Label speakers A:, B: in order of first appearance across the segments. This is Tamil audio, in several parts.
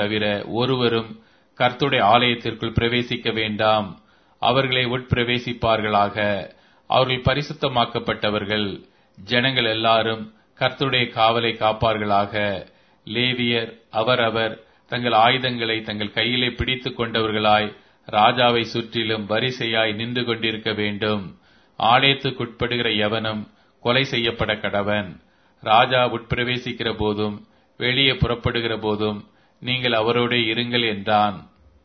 A: தவிர ஒருவரும் கர்த்துடைய ஆலயத்திற்குள் பிரவேசிக்க வேண்டாம் அவர்களை உட்பிரவேசிப்பார்களாக அவர்கள் பரிசுத்தமாக்கப்பட்டவர்கள் ஜனங்கள் எல்லாரும் கர்த்தருடைய காவலை காப்பார்களாக லேவியர் அவரவர் தங்கள் ஆயுதங்களை தங்கள் கையிலே பிடித்துக் கொண்டவர்களாய் ராஜாவை சுற்றிலும் வரிசையாய் நின்று கொண்டிருக்க வேண்டும் ஆலயத்துக்குட்படுகிற எவனும் கொலை செய்யப்பட கடவன் ராஜா உட்பிரவேசிக்கிற போதும் வெளியே புறப்படுகிற போதும் நீங்கள் அவரோடே இருங்கள் என்றான்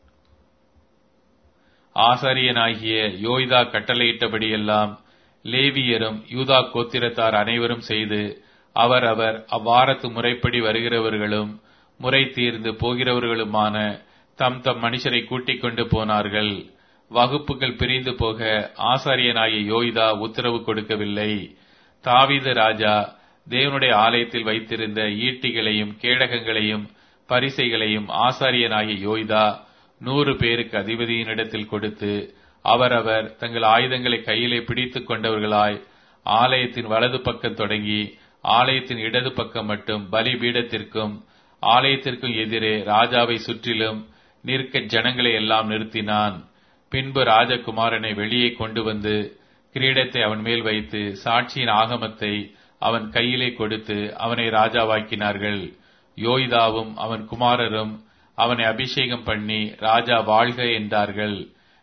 A: ஆசாரியனாகிய யோய்தா கட்டளையிட்டபடியெல்லாம் லேவியரும் யூதா கோத்திரத்தார் அனைவரும் செய்து அவர் அவர் அவ்வாரத்து முறைப்படி வருகிறவர்களும் முறை தீர்ந்து போகிறவர்களுமான தம் தம் மனுஷரை கூட்டிக் கொண்டு போனார்கள் வகுப்புகள் பிரிந்து போக ஆசாரியனாகிய யோய்தா உத்தரவு கொடுக்கவில்லை தாவீது ராஜா தேவனுடைய ஆலயத்தில் வைத்திருந்த ஈட்டிகளையும் கேடகங்களையும் பரிசைகளையும் ஆசாரியனாகிய யோய்தா நூறு பேருக்கு அதிபதியினிடத்தில் கொடுத்து அவரவர் தங்கள் ஆயுதங்களை கையிலே பிடித்துக் கொண்டவர்களாய் ஆலயத்தின் வலது பக்கம் தொடங்கி ஆலயத்தின் இடது பக்கம் மட்டும் பலிபீடத்திற்கும் ஆலயத்திற்கும் எதிரே ராஜாவை சுற்றிலும் நிற்க ஜனங்களை எல்லாம் நிறுத்தினான் பின்பு ராஜகுமாரனை வெளியே கொண்டு வந்து கிரீடத்தை அவன் மேல் வைத்து சாட்சியின் ஆகமத்தை அவன் கையிலே கொடுத்து அவனை ராஜாவாக்கினார்கள் யோய்தாவும் அவன் குமாரரும் அவனை அபிஷேகம் பண்ணி ராஜா வாழ்க என்றார்கள்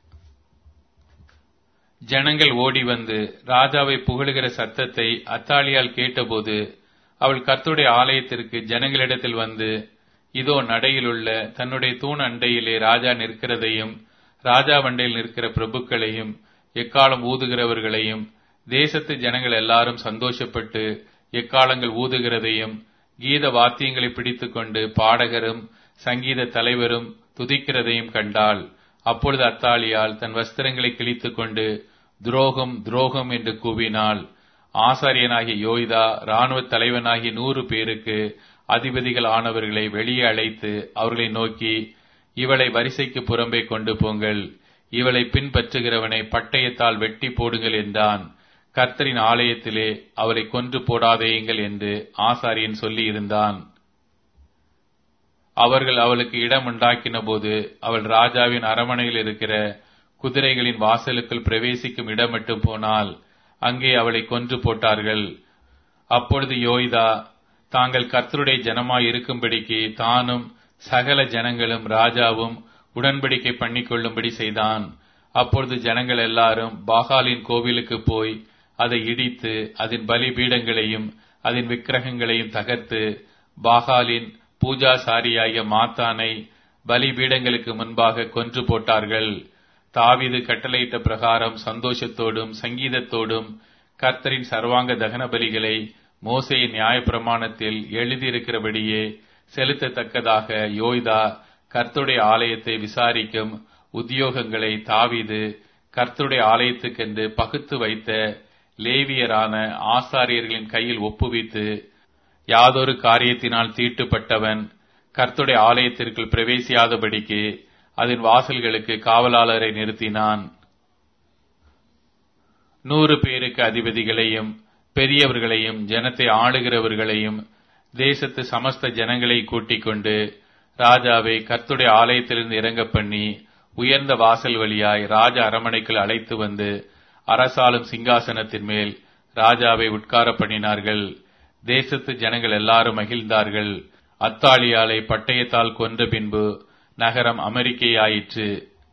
A: ஜனங்கள் ஓடி வந்து ராஜாவை புகழுகிற சத்தத்தை அத்தாலியால் கேட்டபோது அவள் கர்த்துடைய ஆலயத்திற்கு ஜனங்களிடத்தில் வந்து இதோ நடையிலுள்ள தன்னுடைய தூண் அண்டையிலே ராஜா நிற்கிறதையும் ராஜா வண்டையில் நிற்கிற பிரபுக்களையும் எக்காலம் ஊதுகிறவர்களையும் தேசத்து ஜனங்கள் எல்லாரும் சந்தோஷப்பட்டு எக்காலங்கள் ஊதுகிறதையும் கீத வாத்தியங்களை பிடித்துக்கொண்டு பாடகரும் சங்கீத தலைவரும் துதிக்கிறதையும் கண்டாள் அப்பொழுது அத்தாலியால் தன் வஸ்திரங்களை கிழித்துக் கொண்டு துரோகம் துரோகம் என்று கூவினாள் ஆசாரியனாகிய யோய்தா ராணுவ தலைவனாகிய நூறு பேருக்கு அதிபதிகள் ஆனவர்களை வெளியே அழைத்து அவர்களை நோக்கி இவளை வரிசைக்கு புறம்பே கொண்டு போங்கள் இவளை பின்பற்றுகிறவனை பட்டயத்தால் வெட்டி போடுங்கள் என்றான் கர்த்தரின் ஆலயத்திலே அவளை கொன்று போடாதேயுங்கள் என்று ஆசாரியன் சொல்லி இருந்தான் அவர்கள் அவளுக்கு இடம் உண்டாக்கின போது அவள் ராஜாவின் அரமனையில் இருக்கிற குதிரைகளின் வாசலுக்குள் பிரவேசிக்கும் இடம் மட்டும் போனால் அங்கே அவளை கொன்று போட்டார்கள் அப்பொழுது யோய்தா தாங்கள் கர்த்தருடைய ஜனமாய் இருக்கும்படிக்கு தானும் சகல ஜனங்களும் ராஜாவும் உடன்படிக்கை பண்ணிக்கொள்ளும்படி செய்தான் அப்பொழுது ஜனங்கள் எல்லாரும் பாகாலின் கோவிலுக்கு போய் அதை இடித்து அதன் பலிபீடங்களையும் அதன் விக்கிரகங்களையும் தகர்த்து பாகாலின் பூஜாசாரியாகிய மாத்தானை பலிபீடங்களுக்கு முன்பாக கொன்று போட்டார்கள் தாவிது கட்டளையிட்ட பிரகாரம் சந்தோஷத்தோடும் சங்கீதத்தோடும் கர்த்தரின் சர்வாங்க தகன பலிகளை மோசையின் நியாயப்பிரமாணத்தில் எழுதியிருக்கிறபடியே செலுத்தத்தக்கதாக யோய்தா கர்த்தருடைய ஆலயத்தை விசாரிக்கும் உத்தியோகங்களை தாவிது கர்த்தருடைய ஆலயத்துக்கென்று பகுத்து வைத்த லேவியரான ஆசாரியர்களின் கையில் ஒப்புவித்து யாதொரு காரியத்தினால் தீட்டுப்பட்டவன் கர்த்துடைய ஆலயத்திற்குள் பிரவேசியாதபடிக்கு அதன் வாசல்களுக்கு காவலாளரை நிறுத்தினான் நூறு பேருக்கு அதிபதிகளையும் பெரியவர்களையும் ஜனத்தை ஆளுகிறவர்களையும் தேசத்து சமஸ்த ஜனங்களை கூட்டிக் கொண்டு ராஜாவை கர்த்துடைய ஆலயத்திலிருந்து இறங்க பண்ணி உயர்ந்த வாசல் வழியாய் ராஜ அரமனைக்குள் அழைத்து வந்து அரசாளும் சிங்காசனத்தின் மேல் ராஜாவை உட்கார பண்ணினார்கள் தேசத்து ஜனங்கள் எல்லாரும் மகிழ்ந்தார்கள் அத்தாலியாலை பட்டயத்தால் கொன்ற பின்பு நகரம் அமெரிக்கையாயிற்று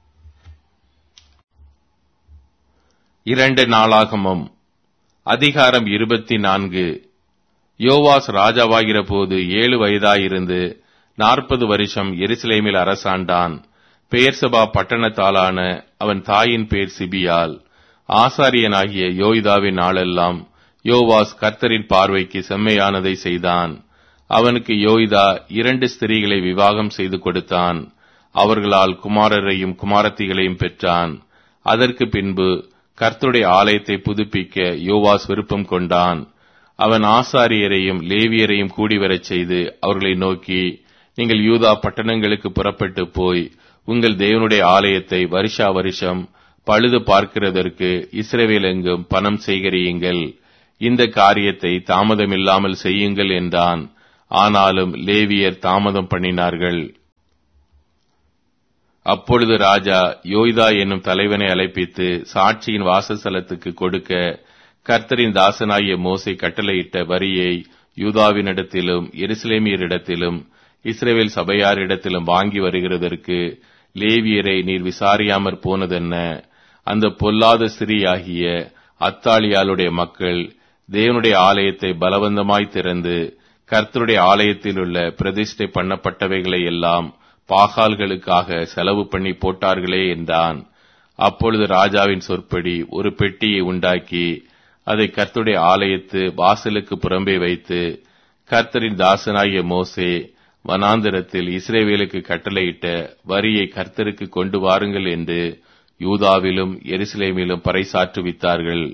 B: இரண்டு நாளாகமம் அதிகாரம் இருபத்தி நான்கு யோவாஸ் ராஜாவாகிற போது ஏழு வயதாயிருந்து நாற்பது வருஷம் எருசலேமில் அரசாண்டான் பெயர்சபா பட்டணத்தாலான அவன் தாயின் பேர் சிபியால் ஆசாரியனாகிய யோய்தாவின் நாளெல்லாம் யோவாஸ் கர்த்தரின் பார்வைக்கு செம்மையானதை செய்தான் அவனுக்கு யோய்தா இரண்டு ஸ்திரீகளை விவாகம் செய்து கொடுத்தான் அவர்களால் குமாரரையும் குமாரத்திகளையும் பெற்றான் அதற்கு பின்பு கர்த்தருடைய ஆலயத்தை புதுப்பிக்க யோவாஸ் விருப்பம் கொண்டான் அவன் ஆசாரியரையும் லேவியரையும் கூடிவரச் செய்து அவர்களை நோக்கி நீங்கள் யூதா பட்டணங்களுக்கு புறப்பட்டு போய் உங்கள் தேவனுடைய ஆலயத்தை வருஷா வருஷம் பழுது பார்க்கிறதற்கு இஸ்ரவேல் எங்கும் பணம் சேகரியுங்கள் இந்த காரியத்தை தாமதமில்லாமல் செய்யுங்கள் என்றான் ஆனாலும் லேவியர் தாமதம் பண்ணினார்கள் அப்பொழுது ராஜா யோய்தா என்னும் தலைவனை அழைப்பித்து சாட்சியின் வாசஸ்தலத்துக்கு கொடுக்க கர்த்தரின் தாசனாகிய மோசை கட்டளையிட்ட வரியை யூதாவினிடத்திலும் எருசலேமியரிடத்திலும் இஸ்ரேவேல் சபையாரிடத்திலும் வாங்கி வருகிறதற்கு லேவியரை நீர் விசாரியாமற் போனதென்ன அந்த பொல்லாத ஸ்திரீயாகிய அத்தாளியாளுடைய மக்கள் தேவனுடைய ஆலயத்தை பலவந்தமாய் திறந்து கர்த்தருடைய ஆலயத்தில் உள்ள பிரதிஷ்டை பண்ணப்பட்டவைகளை எல்லாம் பாகால்களுக்காக செலவு பண்ணி போட்டார்களே என்றான் அப்பொழுது ராஜாவின் சொற்படி ஒரு பெட்டியை உண்டாக்கி அதை கர்த்தருடைய ஆலயத்து வாசலுக்கு புறம்பே வைத்து கர்த்தரின் தாசனாகிய மோசே வனாந்திரத்தில் இஸ்ரேவேலுக்கு கட்டளையிட்ட வரியை கர்த்தருக்கு கொண்டு வாருங்கள் என்று யூதாவிலும் எருசலேமிலும் பறைசாற்றுவித்தார்கள்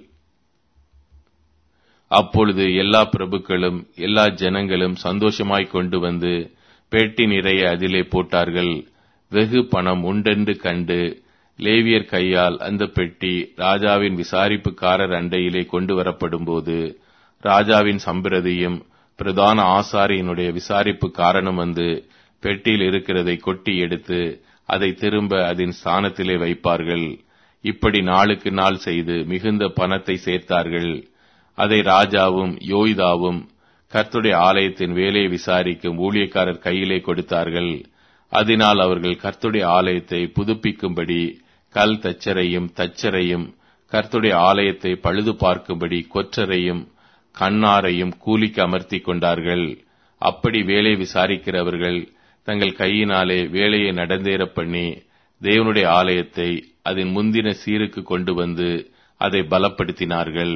B: அப்பொழுது எல்லா பிரபுக்களும் எல்லா ஜனங்களும் சந்தோஷமாய் கொண்டு வந்து பெட்டி நிறைய அதிலே போட்டார்கள் வெகு பணம் உண்டென்று கண்டு லேவியர் கையால் அந்த பெட்டி ராஜாவின் விசாரிப்புக்காரர் அண்டையிலே கொண்டு வரப்படும்போது ராஜாவின் சம்பிரதியும் பிரதான ஆசாரியினுடைய விசாரிப்பு காரணம் வந்து பெட்டியில் இருக்கிறதை கொட்டி எடுத்து அதை திரும்ப அதன் ஸ்தானத்திலே வைப்பார்கள் இப்படி நாளுக்கு நாள் செய்து மிகுந்த பணத்தை சேர்த்தார்கள் அதை ராஜாவும் யோய்தாவும் கர்த்துடைய ஆலயத்தின் வேலையை விசாரிக்கும் ஊழியக்காரர் கையிலே கொடுத்தார்கள் அதனால் அவர்கள் கர்த்துடைய ஆலயத்தை புதுப்பிக்கும்படி கல் தச்சரையும் தச்சரையும் கர்த்துடைய ஆலயத்தை பழுது பார்க்கும்படி கொற்றரையும் கண்ணாரையும் கூலிக்கு அமர்த்தி கொண்டார்கள் அப்படி வேலை விசாரிக்கிறவர்கள் தங்கள் கையினாலே வேலையை நடந்தேற பண்ணி தேவனுடைய ஆலயத்தை அதன் முந்தின சீருக்கு கொண்டு வந்து அதை பலப்படுத்தினார்கள்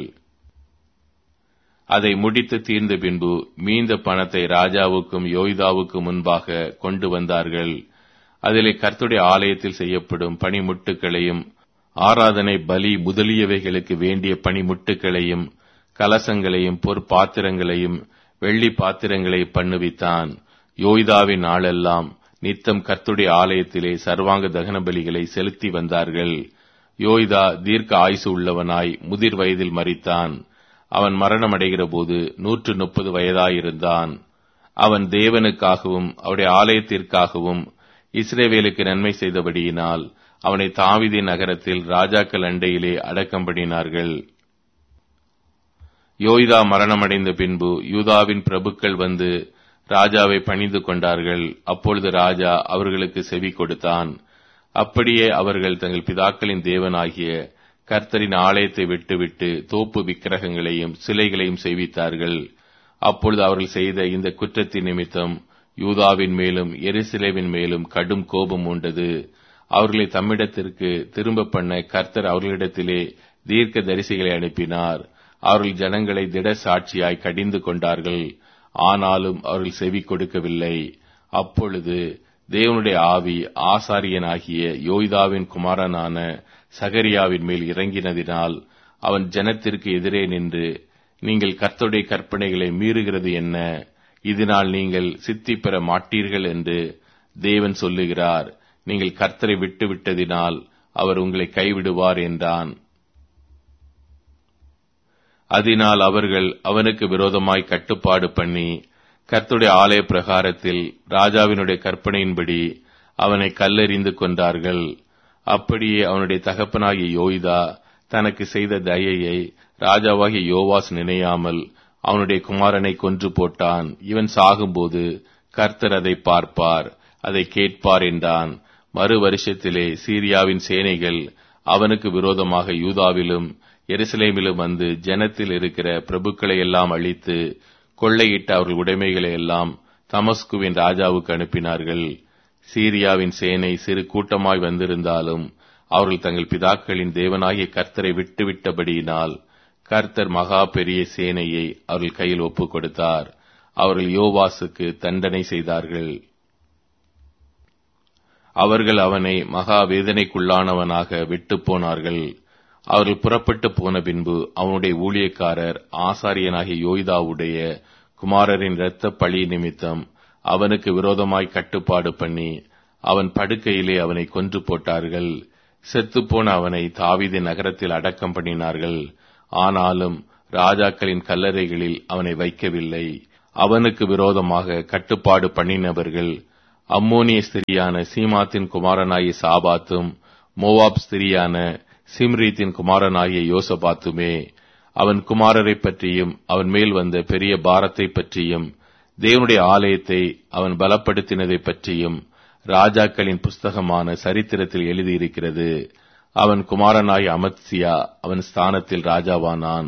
B: அதை முடித்து தீர்ந்த பின்பு மீந்த பணத்தை ராஜாவுக்கும் யோய்தாவுக்கும் முன்பாக கொண்டு வந்தார்கள் அதிலே கர்த்துடைய ஆலயத்தில் செய்யப்படும் பணிமுட்டுகளையும் ஆராதனை பலி முதலியவைகளுக்கு வேண்டிய பணிமுட்டுகளையும் கலசங்களையும் பொற்பாத்திரங்களையும் வெள்ளி பாத்திரங்களை பண்ணுவித்தான் யோய்தாவின் நாளெல்லாம் நித்தம் கர்த்துடைய ஆலயத்திலே சர்வாங்க தகன பலிகளை செலுத்தி வந்தார்கள் யோய்தா தீர்க்க ஆயுசு உள்ளவனாய் முதிர் வயதில் மறித்தான் அவன் மரணமடைகிற போது நூற்று முப்பது வயதாயிருந்தான் அவன் தேவனுக்காகவும் அவருடைய ஆலயத்திற்காகவும் இஸ்ரேவேலுக்கு நன்மை செய்தபடியினால் அவனை தாவிதி நகரத்தில் ராஜாக்கள் அண்டையிலே அடக்கம் பண்ணினார்கள் யோய்தா மரணமடைந்த பின்பு யூதாவின் பிரபுக்கள் வந்து ராஜாவை பணிந்து கொண்டார்கள் அப்பொழுது ராஜா அவர்களுக்கு செவி கொடுத்தான் அப்படியே அவர்கள் தங்கள் பிதாக்களின் தேவனாகிய கர்த்தரின் ஆலயத்தை விட்டுவிட்டு தோப்பு விக்கிரகங்களையும் சிலைகளையும் செய்வித்தார்கள் அப்பொழுது அவர்கள் செய்த இந்த குற்றத்தின் நிமித்தம் யூதாவின் மேலும் எருசலேமின் மேலும் கடும் கோபம் உண்டது அவர்களை தம்மிடத்திற்கு திரும்ப பண்ண கர்த்தர் அவர்களிடத்திலே தீர்க்க தரிசிகளை அனுப்பினார் அவர்கள் ஜனங்களை திட சாட்சியாய் கடிந்து கொண்டார்கள் ஆனாலும் அவர்கள் செவி கொடுக்கவில்லை அப்பொழுது தேவனுடைய ஆவி ஆசாரியனாகிய யோய்தாவின் குமாரனான சகரியாவின் மேல் இறங்கினதினால் அவன் ஜனத்திற்கு எதிரே நின்று நீங்கள் கர்த்தருடைய கற்பனைகளை மீறுகிறது என்ன இதனால் நீங்கள் சித்தி பெற மாட்டீர்கள் என்று தேவன் சொல்லுகிறார் நீங்கள் கர்த்தரை விட்டு விட்டதினால் அவர் உங்களை கைவிடுவார் என்றான் அதனால் அவர்கள் அவனுக்கு விரோதமாய் கட்டுப்பாடு பண்ணி கர்த்துடைய ஆலய பிரகாரத்தில் ராஜாவினுடைய கற்பனையின்படி அவனை கல்லெறிந்து கொண்டார்கள் அப்படியே அவனுடைய தகப்பனாகிய யோய்தா தனக்கு செய்த தயையை ராஜாவாகிய யோவாஸ் நினையாமல் அவனுடைய குமாரனை கொன்று போட்டான் இவன் சாகும்போது கர்த்தர் அதை பார்ப்பார் அதை கேட்பார் என்றான் மறு வருஷத்திலே சீரியாவின் சேனைகள் அவனுக்கு விரோதமாக யூதாவிலும் எருசலேமிலும் வந்து ஜனத்தில் இருக்கிற பிரபுக்களை எல்லாம் அழித்து கொள்ளையிட்ட அவர்கள் உடைமைகளை எல்லாம் தமஸ்குவின் ராஜாவுக்கு அனுப்பினார்கள் சீரியாவின் சேனை சிறு கூட்டமாய் வந்திருந்தாலும் அவர்கள் தங்கள் பிதாக்களின் தேவனாகிய கர்த்தரை விட்டுவிட்டபடியினால் கர்த்தர் மகா பெரிய சேனையை அவர்கள் கையில் ஒப்புக் கொடுத்தார் அவர்கள் யோவாசுக்கு தண்டனை செய்தார்கள் அவர்கள் அவனை மகா வேதனைக்குள்ளானவனாக விட்டு போனார்கள் அவர்கள் புறப்பட்டு போன பின்பு அவனுடைய ஊழியக்காரர் ஆசாரியனாகிய யோய்தாவுடைய குமாரரின் இரத்த பழி நிமித்தம் அவனுக்கு விரோதமாய் கட்டுப்பாடு பண்ணி அவன் படுக்கையிலே அவனை கொன்று போட்டார்கள் செத்துப்போன அவனை தாவிதி நகரத்தில் அடக்கம் பண்ணினார்கள் ஆனாலும் ராஜாக்களின் கல்லறைகளில் அவனை வைக்கவில்லை அவனுக்கு விரோதமாக கட்டுப்பாடு பண்ணினவர்கள் அம்மோனிய ஸ்திரியான சீமாத்தின் குமாரனாகிய சாபாத்தும் மோவாப் ஸ்திரியான சிம்ரீத்தின் குமாரனாகிய யோசபாத்துமே அவன் குமாரரை பற்றியும் அவன் மேல் வந்த பெரிய பாரத்தை பற்றியும் தேவனுடைய ஆலயத்தை அவன் பலப்படுத்தினதை பற்றியும் ராஜாக்களின் புஸ்தகமான சரித்திரத்தில் எழுதியிருக்கிறது அவன் குமாரனாய் அமத்சியா அவன் ஸ்தானத்தில் ராஜாவானான்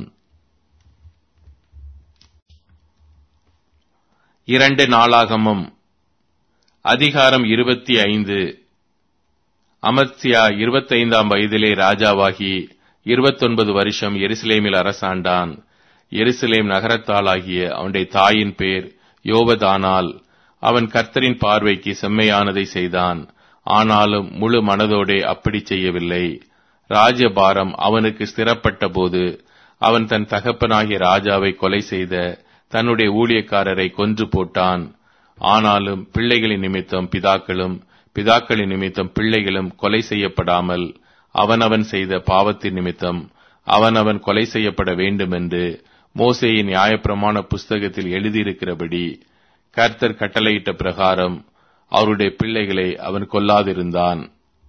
B: இரண்டு நாளாகமும் அதிகாரம் இருபத்தி ஐந்து அமத்சியா இருபத்தைந்தாம் வயதிலே ராஜாவாகி இருபத்தொன்பது வருஷம் எருசலேமில் அரசாண்டான் எருசலேம் நகரத்தாளாகிய அவனுடைய தாயின் பேர் யோபதானால் அவன் கர்த்தரின் பார்வைக்கு செம்மையானதை செய்தான் ஆனாலும் முழு மனதோடே அப்படி செய்யவில்லை ராஜபாரம் அவனுக்கு ஸ்திரப்பட்ட போது அவன் தன் தகப்பனாகிய ராஜாவை கொலை செய்த தன்னுடைய ஊழியக்காரரை கொன்று போட்டான் ஆனாலும் பிள்ளைகளின் நிமித்தம் பிதாக்களும் பிதாக்களின் நிமித்தம் பிள்ளைகளும் கொலை செய்யப்படாமல் அவனவன் செய்த பாவத்தின் நிமித்தம் அவனவன் கொலை செய்யப்பட வேண்டும் என்று மோசேயின் நியாயப்பிரமாண புஸ்தகத்தில் எழுதியிருக்கிறபடி கர்த்தர் கட்டளையிட்ட பிரகாரம் அவருடைய பிள்ளைகளை அவன் கொல்லாதிருந்தான்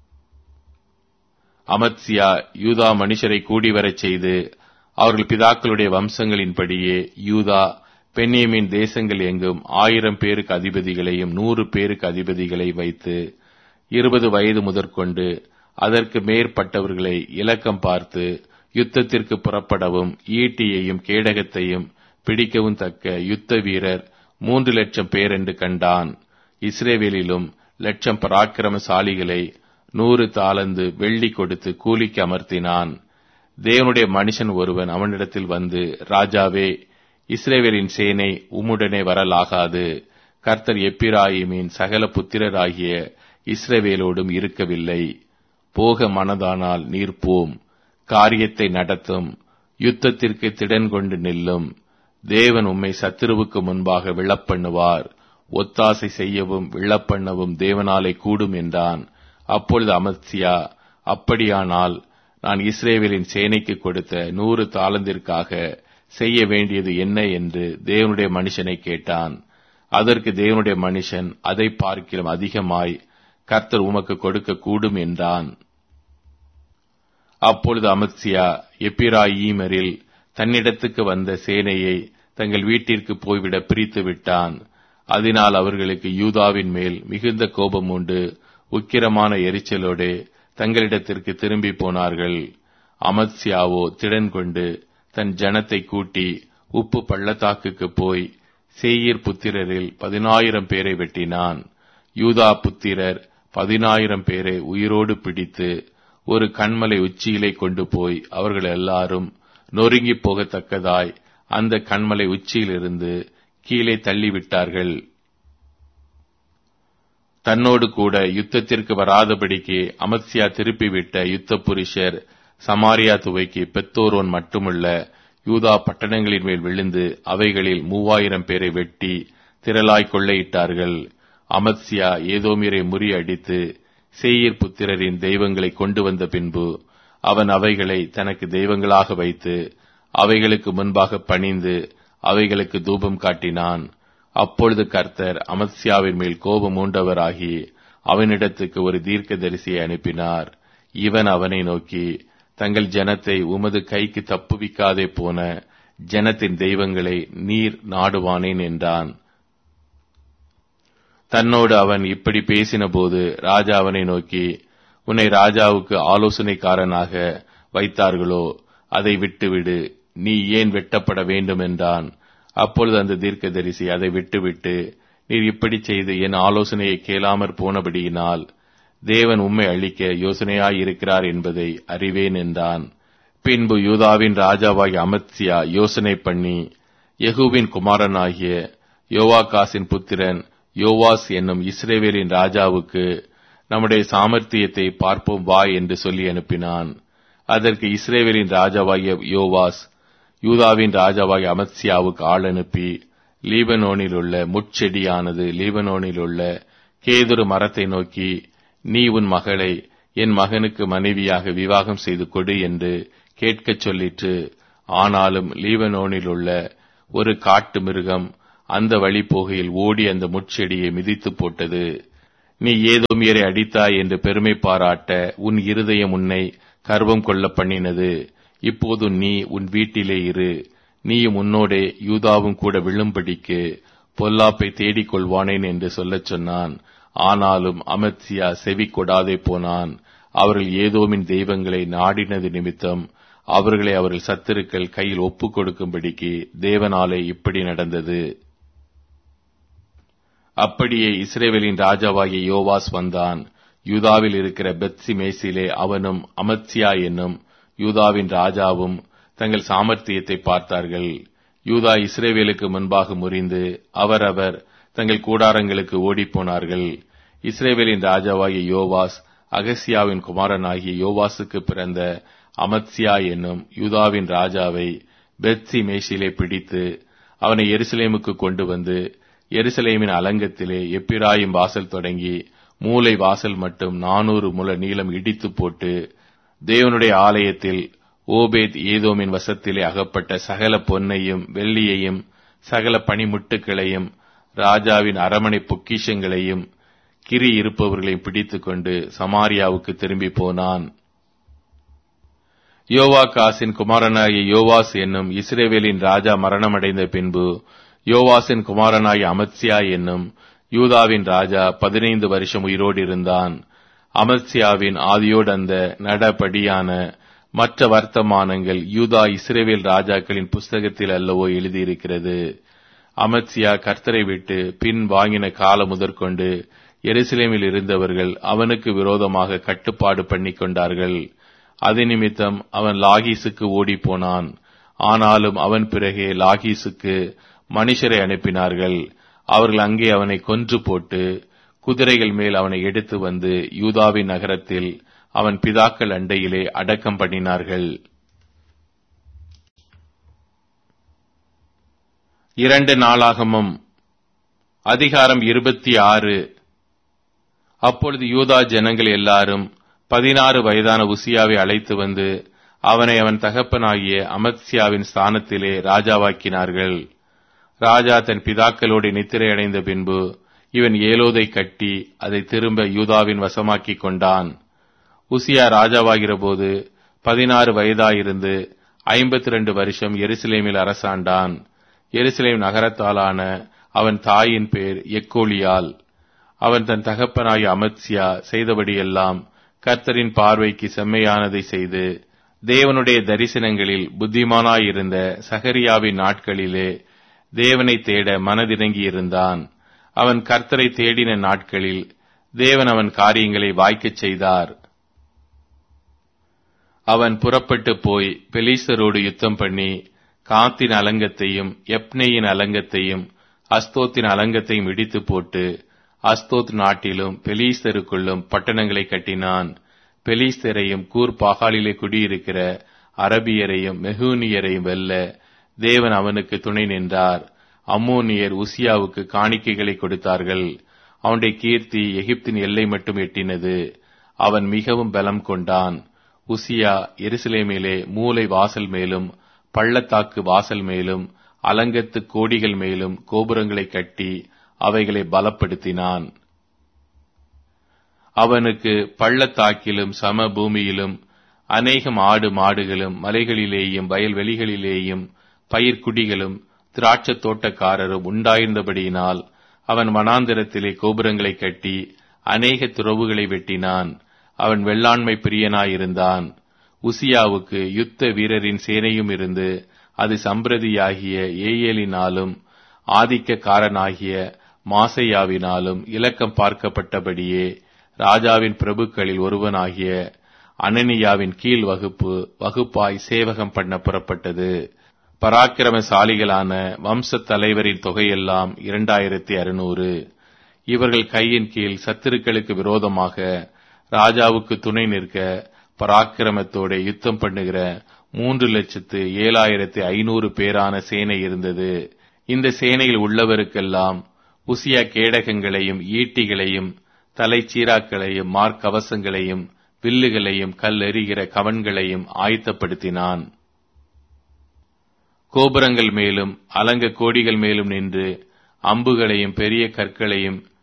B: அமத்சியா யூதா மனுஷரை கூடி வரச் செய்து அவர்கள் பிதாக்களுடைய வம்சங்களின்படியே யூதா பெண்ணியமின் தேசங்கள் எங்கும் ஆயிரம் பேருக்கு அதிபதிகளையும் நூறு பேருக்கு அதிபதிகளை வைத்து இருபது வயது முதற்கொண்டு அதற்கு மேற்பட்டவர்களை இலக்கம் பார்த்து யுத்தத்திற்கு புறப்படவும் ஈட்டியையும் கேடகத்தையும் பிடிக்கவும் தக்க யுத்த வீரர் மூன்று லட்சம் பேர் என்று கண்டான் இஸ்ரேவேலிலும் லட்சம் பராக்கிரமசாலிகளை நூறு தாளந்து வெள்ளி கொடுத்து கூலிக்கு அமர்த்தினான் தேவனுடைய மனுஷன் ஒருவன் அவனிடத்தில் வந்து ராஜாவே இஸ்ரேவேலின் சேனை உம்முடனே வரலாகாது கர்த்தர் எப்பிராயிமின் சகல புத்திரராகிய இஸ்ரவேலோடும் இருக்கவில்லை போக மனதானால் நீர் போம் காரியத்தை நடத்தும் யுத்தத்திற்கு திடன் கொண்டு நில்லும் தேவன் உம்மை சத்துருவுக்கு முன்பாக விழப்பண்ணுவார் ஒத்தாசை செய்யவும் விழப்பண்ணவும் தேவனாலே கூடும் என்றான் அப்பொழுது அமத்சியா அப்படியானால் நான் இஸ்ரேவேலின் சேனைக்கு கொடுத்த நூறு தாளந்திற்காக செய்ய வேண்டியது என்ன என்று தேவனுடைய மனுஷனை கேட்டான் அதற்கு தேவனுடைய மனுஷன் அதை பார்க்கிலும் அதிகமாய் கர்த்தர் உமக்கு கொடுக்க கூடும் என்றான் அப்பொழுது அமத்சியா எப்பிராயீமரில் தன்னிடத்துக்கு வந்த சேனையை தங்கள் வீட்டிற்கு போய்விட பிரித்து விட்டான் அதனால் அவர்களுக்கு யூதாவின் மேல் மிகுந்த கோபம் உண்டு உக்கிரமான எரிச்சலோடு தங்களிடத்திற்கு திரும்பி போனார்கள் அமத்சியாவோ திடன் கொண்டு தன் ஜனத்தை கூட்டி உப்பு பள்ளத்தாக்குக்கு போய் சேயீர் புத்திரரில் பதினாயிரம் பேரை வெட்டினான் யூதா புத்திரர் பதினாயிரம் பேரை உயிரோடு பிடித்து ஒரு கண்மலை உச்சியிலே கொண்டு போய் அவர்கள் எல்லாரும் நொறுங்கி போகத்தக்கதாய் அந்த கண்மலை உச்சியிலிருந்து கீழே தள்ளிவிட்டார்கள் தன்னோடு கூட யுத்தத்திற்கு வராதபடிக்கு அமத்சியா திருப்பிவிட்ட யுத்த புருஷர் சமாரியா துவைக்கு பெத்தோரோன் மட்டுமல்ல யூதா பட்டணங்களின் மேல் விழுந்து அவைகளில் மூவாயிரம் பேரை வெட்டி திரளாய் கொள்ளையிட்டார்கள் அமத்சியா ஏதோமிரை முறியடித்து சேயீர் புத்திரரின் தெய்வங்களை கொண்டு வந்த பின்பு அவன் அவைகளை தனக்கு தெய்வங்களாக வைத்து அவைகளுக்கு முன்பாக பணிந்து அவைகளுக்கு தூபம் காட்டினான் அப்பொழுது கர்த்தர் அமத்சியாவின் மேல் கோபம் மூண்டவராகி அவனிடத்துக்கு ஒரு தீர்க்கதரிசியை அனுப்பினார் இவன் அவனை நோக்கி தங்கள் ஜனத்தை உமது கைக்கு தப்புவிக்காதே போன ஜனத்தின் தெய்வங்களை நீர் நாடுவானேன் என்றான் தன்னோடு அவன் இப்படி பேசினபோது ராஜா அவனை நோக்கி உன்னை ராஜாவுக்கு ஆலோசனைக்காரனாக வைத்தார்களோ அதை விட்டுவிடு நீ ஏன் வெட்டப்பட வேண்டும் என்றான் அப்பொழுது அந்த தீர்க்கதரிசி அதை விட்டுவிட்டு நீர் இப்படி செய்து என் ஆலோசனையை கேளாமற் போனபடியினால் தேவன் உம்மை அழிக்க யோசனையாயிருக்கிறார் என்பதை அறிவேன் என்றான் பின்பு யூதாவின் ராஜாவாகிய அமத்சியா யோசனை பண்ணி யெகூவின் குமாரனாகிய யோவாகாசின் புத்திரன் யோவாஸ் என்னும் இஸ்ரேவேலின் ராஜாவுக்கு நம்முடைய சாமர்த்தியத்தை பார்ப்போம் வா என்று சொல்லி அனுப்பினான் அதற்கு இஸ்ரேவேலின் ராஜாவாகிய யோவாஸ் யூதாவின் ராஜாவாகிய அமத்சியாவுக்கு ஆள் அனுப்பி லீபனோனில் உள்ள முட்செடியானது லீபனோனில் உள்ள கேதுரு மரத்தை நோக்கி நீ உன் மகளை என் மகனுக்கு மனைவியாக விவாகம் செய்து கொடு என்று கேட்கச் சொல்லிற்று ஆனாலும் லீபனோனில் உள்ள ஒரு காட்டு மிருகம் அந்த வழி போகையில் ஓடி அந்த முட்செடியை மிதித்து போட்டது நீ ஏதோமியரை அடித்தாய் என்று பெருமை பாராட்ட உன் இருதயம் உன்னை கர்வம் கொள்ள பண்ணினது இப்போது நீ உன் வீட்டிலே இரு நீயும் உன்னோடே யூதாவும் கூட விழும்படிக்கு பொல்லாப்பை தேடிக் கொள்வானேன் என்று சொல்லச் சொன்னான் ஆனாலும் அமத்சியா செவி கொடாதே போனான் அவர்கள் ஏதோமின் தெய்வங்களை நாடினது நிமித்தம் அவர்களை அவர்கள் சத்துருக்கள் கையில் ஒப்புக் கொடுக்கும்படிக்கு தேவனாலே இப்படி நடந்தது அப்படியே இஸ்ரேவேலின் ராஜாவாகிய யோவாஸ் வந்தான் யூதாவில் இருக்கிற பெத்சி மேசிலே அவனும் அமத்சியா என்னும் யூதாவின் ராஜாவும் தங்கள் சாமர்த்தியத்தை பார்த்தார்கள் யூதா இஸ்ரேவேலுக்கு முன்பாக முறிந்து அவரவர் தங்கள் கூடாரங்களுக்கு ஓடிப்போனார்கள் இஸ்ரேவேலின் ராஜாவாகிய யோவாஸ் அகசியாவின் குமாரனாகிய யோவாசுக்கு பிறந்த அமத்சியா என்னும் யூதாவின் ராஜாவை பெத்சி மேஷிலே பிடித்து அவனை எருசலேமுக்கு கொண்டு வந்து எருசலேமின் அலங்கத்திலே எப்பிராயும் வாசல் தொடங்கி மூலை வாசல் மட்டும் நானூறு முல நீளம் இடித்து போட்டு தேவனுடைய ஆலயத்தில் ஓபேத் ஏதோமின் வசத்திலே அகப்பட்ட சகல பொன்னையும் வெள்ளியையும் சகல பனிமுட்டுகளையும் ராஜாவின் அரமனை பொக்கிஷங்களையும் கிரி இருப்பவர்களையும் பிடித்துக்கொண்டு சமாரியாவுக்கு திரும்பி போனான் யோவாகாசின் குமாரனாகிய யோவாஸ் என்னும் இஸ்ரேவேலின் ராஜா மரணமடைந்த பின்பு யோவாசின் குமாரனாகிய அமத்சியா என்னும் யூதாவின் ராஜா பதினைந்து வருஷம் உயிரோடு இருந்தான் அமத்சியாவின் ஆதியோடந்த நடபடியான மற்ற வர்த்தமானங்கள் யூதா இஸ்ரேவேல் ராஜாக்களின் புஸ்தகத்தில் அல்லவோ எழுதியிருக்கிறது அமத்சியா கர்த்தரை விட்டு பின் வாங்கின காலம் முதற்கொண்டு எருசலேமில் இருந்தவர்கள் அவனுக்கு விரோதமாக கட்டுப்பாடு பண்ணிக் கொண்டார்கள் அது நிமித்தம் அவன் லாகீசுக்கு ஓடிப்போனான் ஆனாலும் அவன் பிறகே லாகீசுக்கு மனுஷரை அனுப்பினார்கள் அவர்கள் அங்கே அவனை கொன்று போட்டு குதிரைகள் மேல் அவனை எடுத்து வந்து யூதாவின் நகரத்தில் அவன் பிதாக்கள் அண்டையிலே அடக்கம் பண்ணினார்கள் இரண்டு நாளாகமும் அதிகாரம் இருபத்தி ஆறு அப்பொழுது யூதா ஜனங்கள் எல்லாரும் பதினாறு வயதான உசியாவை அழைத்து வந்து அவனை அவன் தகப்பனாகிய அமத்சியாவின் ஸ்தானத்திலே ராஜாவாக்கினார்கள் ராஜா தன் பிதாக்களோடு நித்திரை அடைந்த பின்பு இவன் ஏலோதை கட்டி அதை திரும்ப யூதாவின் வசமாக்கிக் கொண்டான் உசியா ராஜாவாகிற போது பதினாறு வயதாயிருந்து ஐம்பத்தி ரெண்டு வருஷம் எருசலேமில் அரசாண்டான் எருசலேம் நகரத்தாலான அவன் தாயின் பேர் எக்கோலியால் அவன் தன் தகப்பனாகிய அமத்சியா செய்தபடியெல்லாம் கர்த்தரின் பார்வைக்கு செம்மையானதை செய்து தேவனுடைய தரிசனங்களில் புத்திமானாயிருந்த சகரியாவின் நாட்களிலே தேவனை தேட மனதிறங்கி இருந்தான் அவன் கர்த்தரை தேடின நாட்களில் தேவன் அவன் காரியங்களை வாய்க்கச் செய்தார் அவன் புறப்பட்டு போய் பெலீசரோடு யுத்தம் பண்ணி காத்தின் அலங்கத்தையும் எப்னேயின் அலங்கத்தையும் அஸ்தோத்தின் அலங்கத்தையும் இடித்து போட்டு அஸ்தோத் நாட்டிலும் பெலீஸ்தருக்குள்ளும் பட்டணங்களை கட்டினான் பெலீஸ்தரையும் கூர் பாகாலிலே குடியிருக்கிற அரபியரையும் மெஹூனியரையும் வெல்ல தேவன் அவனுக்கு துணை நின்றார் அம்மோனியர் உசியாவுக்கு காணிக்கைகளை கொடுத்தார்கள் அவனுடைய கீர்த்தி எகிப்தின் எல்லை மட்டும் எட்டினது அவன் மிகவும் பலம் கொண்டான் உசியா எருசலேமிலே மூலை வாசல் மேலும் பள்ளத்தாக்கு வாசல் மேலும் அலங்கத்து கோடிகள் மேலும் கோபுரங்களை கட்டி அவைகளை பலப்படுத்தினான் அவனுக்கு பள்ளத்தாக்கிலும் சம பூமியிலும் அநேகம் ஆடு மாடுகளும் மலைகளிலேயும் வயல்வெளிகளிலேயும் பயிர்க்குடிகளும் திராட்சத் தோட்டக்காரரும் உண்டாயிருந்தபடியினால் அவன் வனாந்திரத்திலே கோபுரங்களை கட்டி அநேக துறவுகளை வெட்டினான் அவன் வெள்ளாண்மை பிரியனாயிருந்தான் உசியாவுக்கு யுத்த வீரரின் சேனையும் இருந்து அது சம்பிரதியாகிய ஏயலினாலும் ஆதிக்கக்காரனாகிய மாசையாவினாலும் இலக்கம் பார்க்கப்பட்டபடியே ராஜாவின் பிரபுக்களில் ஒருவனாகிய அனனியாவின் கீழ் வகுப்பு வகுப்பாய் சேவகம் பண்ண புறப்பட்டது பராக்கிரமசாலிகளான வம்ச தலைவரின் தொகையெல்லாம் இரண்டாயிரத்தி அறுநூறு இவர்கள் கையின் கீழ் சத்துருக்களுக்கு விரோதமாக ராஜாவுக்கு துணை நிற்க பராக்கிரமத்தோட யுத்தம் பண்ணுகிற மூன்று லட்சத்து ஏழாயிரத்தி ஐநூறு பேரான சேனை இருந்தது இந்த சேனையில் உள்ளவருக்கெல்லாம் உசியா கேடகங்களையும் ஈட்டிகளையும் தலைச்சீராக்களையும் மார்க்கவசங்களையும் வில்லுகளையும் கல்லெறிகிற கவன்களையும் ஆயத்தப்படுத்தினான் கோபுரங்கள் மேலும் அலங்க கோடிகள் மேலும் நின்று அம்புகளையும் பெரிய கற்களையும்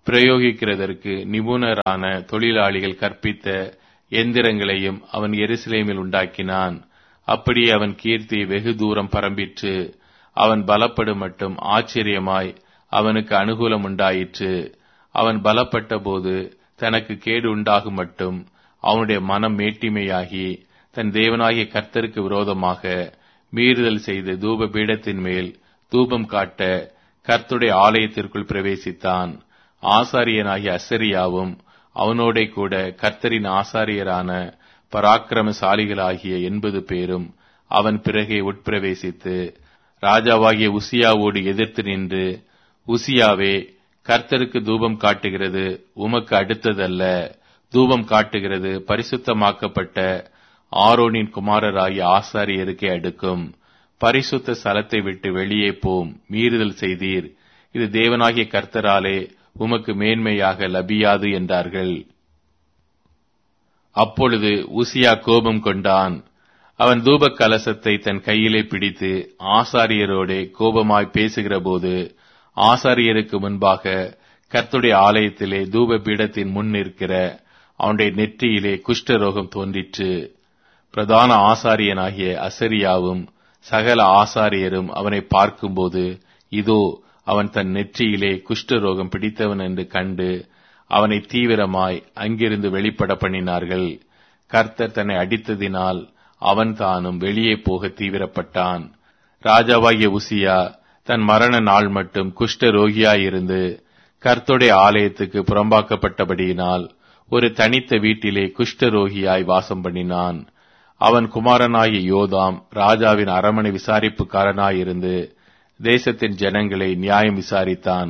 B: பிரயோகிக்கிறதற்கு நிபுணரான தொழிலாளிகள் கற்பித்த எந்திரங்களையும் அவன் எருசலேமில் உண்டாக்கினான் அப்படியே அவன் கீர்த்தி வெகு தூரம் பரம்பிற்று அவன் பலப்படும் மட்டும் ஆச்சரியமாய் அவனுக்கு அனுகூலம் உண்டாயிற்று அவன் பலப்பட்ட போது தனக்கு கேடு உண்டாகும் மட்டும் அவனுடைய மனம் மேட்டிமையாகி தன் தேவனாகிய கர்த்தருக்கு விரோதமாக மீறுதல் செய்து தூப பீடத்தின் மேல் தூபம் காட்ட கர்த்துடைய ஆலயத்திற்குள் பிரவேசித்தான் ஆசாரியனாகிய அசரியாவும் அவனோட கூட கர்த்தரின் ஆசாரியரான பராக்கிரமசாலிகளாகிய எண்பது பேரும் அவன் பிறகே உட்பிரவேசித்து ராஜாவாகிய உசியாவோடு எதிர்த்து நின்று உசியாவே கர்த்தருக்கு தூபம் காட்டுகிறது உமக்கு அடுத்ததல்ல தூபம் காட்டுகிறது பரிசுத்தமாக்கப்பட்ட ஆரோனின் குமாரராகிய ஆசாரியருக்கே அடுக்கும் பரிசுத்த ஸ்தலத்தை விட்டு வெளியே போம் மீறுதல் செய்தீர் இது தேவனாகிய கர்த்தராலே உமக்கு மேன்மையாக லபியாது என்றார்கள் அப்பொழுது உசியா கோபம் கொண்டான் அவன் தூப கலசத்தை தன் கையிலே பிடித்து ஆசாரியரோடே கோபமாய் பேசுகிற போது ஆசாரியருக்கு முன்பாக கர்த்துடைய ஆலயத்திலே தூப பீடத்தின் முன் நிற்கிற அவனுடைய நெற்றியிலே குஷ்டரோகம் தோன்றிற்று பிரதான ஆசாரியனாகிய அசரியாவும் சகல ஆசாரியரும் அவனை பார்க்கும்போது இதோ அவன் தன் நெற்றியிலே குஷ்டரோகம் பிடித்தவன் என்று கண்டு அவனை தீவிரமாய் அங்கிருந்து வெளிப்பட பண்ணினார்கள் கர்த்தர் தன்னை அடித்ததினால் அவன் தானும் வெளியே போக தீவிரப்பட்டான் ராஜாவாகிய உசியா தன் மரண நாள் மட்டும் குஷ்ட ரோகியாயிருந்து கர்த்தருடைய ஆலயத்துக்கு புறம்பாக்கப்பட்டபடியினால் ஒரு தனித்த வீட்டிலே குஷ்டரோகியாய் வாசம் பண்ணினான் அவன் குமாரனாகிய யோதாம் ராஜாவின் அரமனை விசாரிப்புக்காரனாயிருந்து தேசத்தின் ஜனங்களை நியாயம் விசாரித்தான்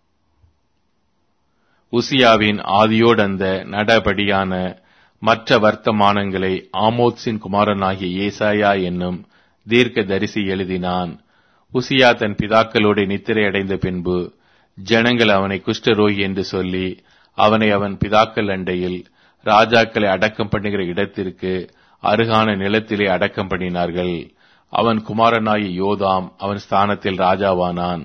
B: உசியாவின் ஆதியோடந்த நடபடியான மற்ற வர்த்தமானங்களை ஆமோத்ஸின் குமாரனாகிய ஏசாயா என்னும் தீர்க்க தரிசி எழுதினான் உசியா தன் பிதாக்களோடு நித்திரை அடைந்த பின்பு ஜனங்கள் அவனை குஷ்டரோகி என்று சொல்லி அவனை அவன் பிதாக்கள் அண்டையில் ராஜாக்களை அடக்கம் பண்ணுகிற இடத்திற்கு அருகான நிலத்திலே அடக்கம் பண்ணினார்கள் அவன் குமாரனாகி யோதாம் அவன் ஸ்தானத்தில் ராஜாவானான்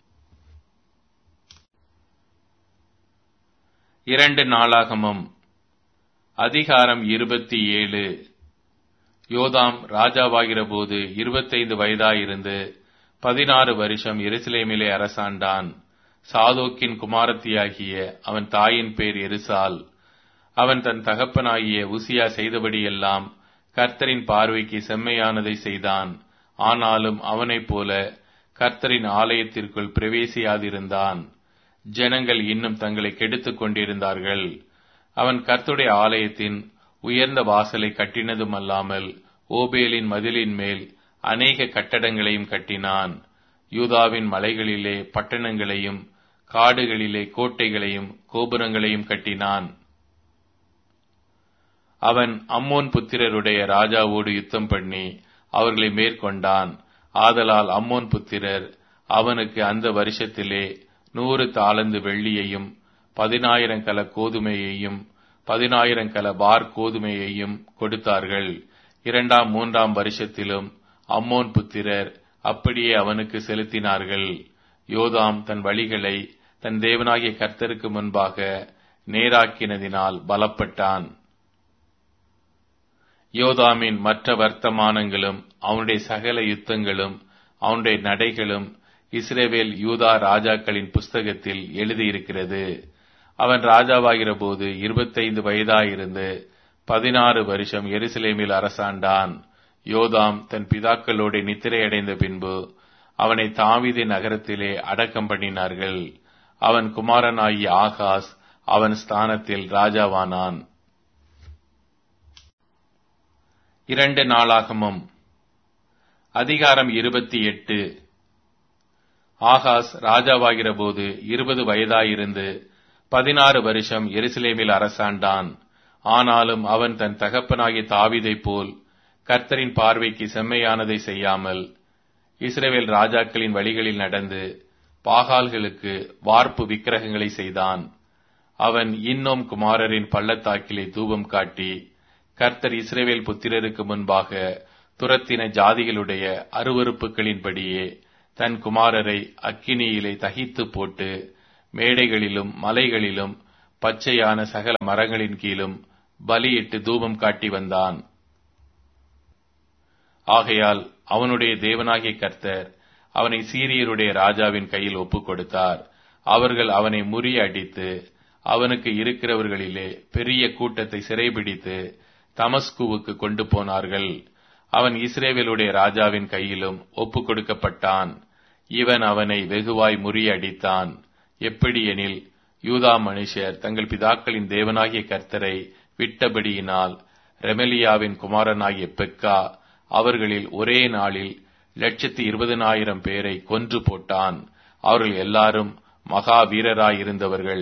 A: இரண்டு நாளாகமம் அதிகாரம் இருபத்தி ஏழு யோதாம் ராஜாவாகிற போது இருபத்தைந்து வயதாயிருந்து பதினாறு வருஷம் எருசலேமிலே அரசாண்டான் சாதோக்கின் குமாரத்தியாகிய அவன் தாயின் பேர் எருசால் அவன் தன் தகப்பனாகிய உசியா செய்தபடியெல்லாம் கர்த்தரின் பார்வைக்கு செம்மையானதை செய்தான் ஆனாலும் அவனைப் போல கர்த்தரின் ஆலயத்திற்குள் பிரவேசியாதிருந்தான் ஜனங்கள் இன்னும் தங்களை கெடுத்துக் கொண்டிருந்தார்கள் அவன் கர்த்துடைய ஆலயத்தின் உயர்ந்த வாசலை கட்டினதுமல்லாமல் ஓபேலின் மதிலின் மேல் அநேக கட்டடங்களையும் கட்டினான் யூதாவின் மலைகளிலே பட்டணங்களையும் காடுகளிலே கோட்டைகளையும் கோபுரங்களையும் கட்டினான் அவன் அம்மோன் புத்திரருடைய ராஜாவோடு யுத்தம் பண்ணி அவர்களை மேற்கொண்டான் ஆதலால் அம்மோன் புத்திரர் அவனுக்கு அந்த வருஷத்திலே நூறு தாளந்து வெள்ளியையும் பதினாயிரம் கல கோதுமையையும் பதினாயிரம் கல பார் கோதுமையையும் கொடுத்தார்கள் இரண்டாம் மூன்றாம் வருஷத்திலும் அம்மோன் புத்திரர் அப்படியே அவனுக்கு செலுத்தினார்கள் யோதாம் தன் வழிகளை தன் தேவனாகிய கர்த்தருக்கு முன்பாக நேராக்கினதினால் பலப்பட்டான் யோதாமின் மற்ற வர்த்தமானங்களும் அவனுடைய சகல யுத்தங்களும் அவனுடைய நடைகளும் இஸ்ரேவேல் யூதா ராஜாக்களின் புஸ்தகத்தில் எழுதியிருக்கிறது அவன் ராஜாவாகிற போது இருபத்தைந்து வயதாயிருந்து பதினாறு வருஷம் எருசலேமில் அரசாண்டான் யோதாம் தன் பிதாக்களோடு நித்திரையடைந்த பின்பு அவனை தாவிதி நகரத்திலே அடக்கம் பண்ணினார்கள் அவன் குமாரனாகிய ஆகாஸ் அவன் ஸ்தானத்தில் ராஜாவானான் இரண்டு நாளாகமும் அதிகாரம் இருபத்தி எட்டு ஆகாஸ் ராஜாவாகிற போது இருபது வயதாயிருந்து பதினாறு வருஷம் எருசலேமில் அரசாண்டான் ஆனாலும் அவன் தன் தகப்பனாகிய தாவிதைப் போல் கர்த்தரின் பார்வைக்கு செம்மையானதை செய்யாமல் இஸ்ரேவேல் ராஜாக்களின் வழிகளில் நடந்து பாகால்களுக்கு வார்ப்பு விக்கிரகங்களை செய்தான் அவன் இன்னும் குமாரரின் பள்ளத்தாக்கிலே தூபம் காட்டி கர்த்தர் இஸ்ரேவேல் புத்திரருக்கு முன்பாக துரத்தின ஜாதிகளுடைய அருவறுப்புகளின்படியே தன் குமாரரை அக்கினியிலே தகித்து போட்டு மேடைகளிலும் மலைகளிலும் பச்சையான சகல மரங்களின் கீழும் பலியிட்டு தூபம் காட்டி வந்தான் ஆகையால் அவனுடைய தேவனாகிய கர்த்தர் அவனை சீரியருடைய ராஜாவின் கையில் ஒப்புக் கொடுத்தார் அவர்கள் அவனை முறியடித்து அவனுக்கு இருக்கிறவர்களிலே பெரிய கூட்டத்தை சிறைபிடித்து தமஸ்குவுக்கு கொண்டு போனார்கள் அவன் இஸ்ரேவேலுடைய ராஜாவின் கையிலும் ஒப்புக் கொடுக்கப்பட்டான் இவன் அவனை வெகுவாய் முறியடித்தான் எப்படியெனில் யூதா மனுஷர் தங்கள் பிதாக்களின் தேவனாகிய கர்த்தரை விட்டபடியினால் ரெமலியாவின் குமாரனாகிய பெக்கா அவர்களில் ஒரே நாளில் லட்சத்தி இருபதனாயிரம் பேரை கொன்று போட்டான் அவர்கள் எல்லாரும் மகா வீரராயிருந்தவர்கள்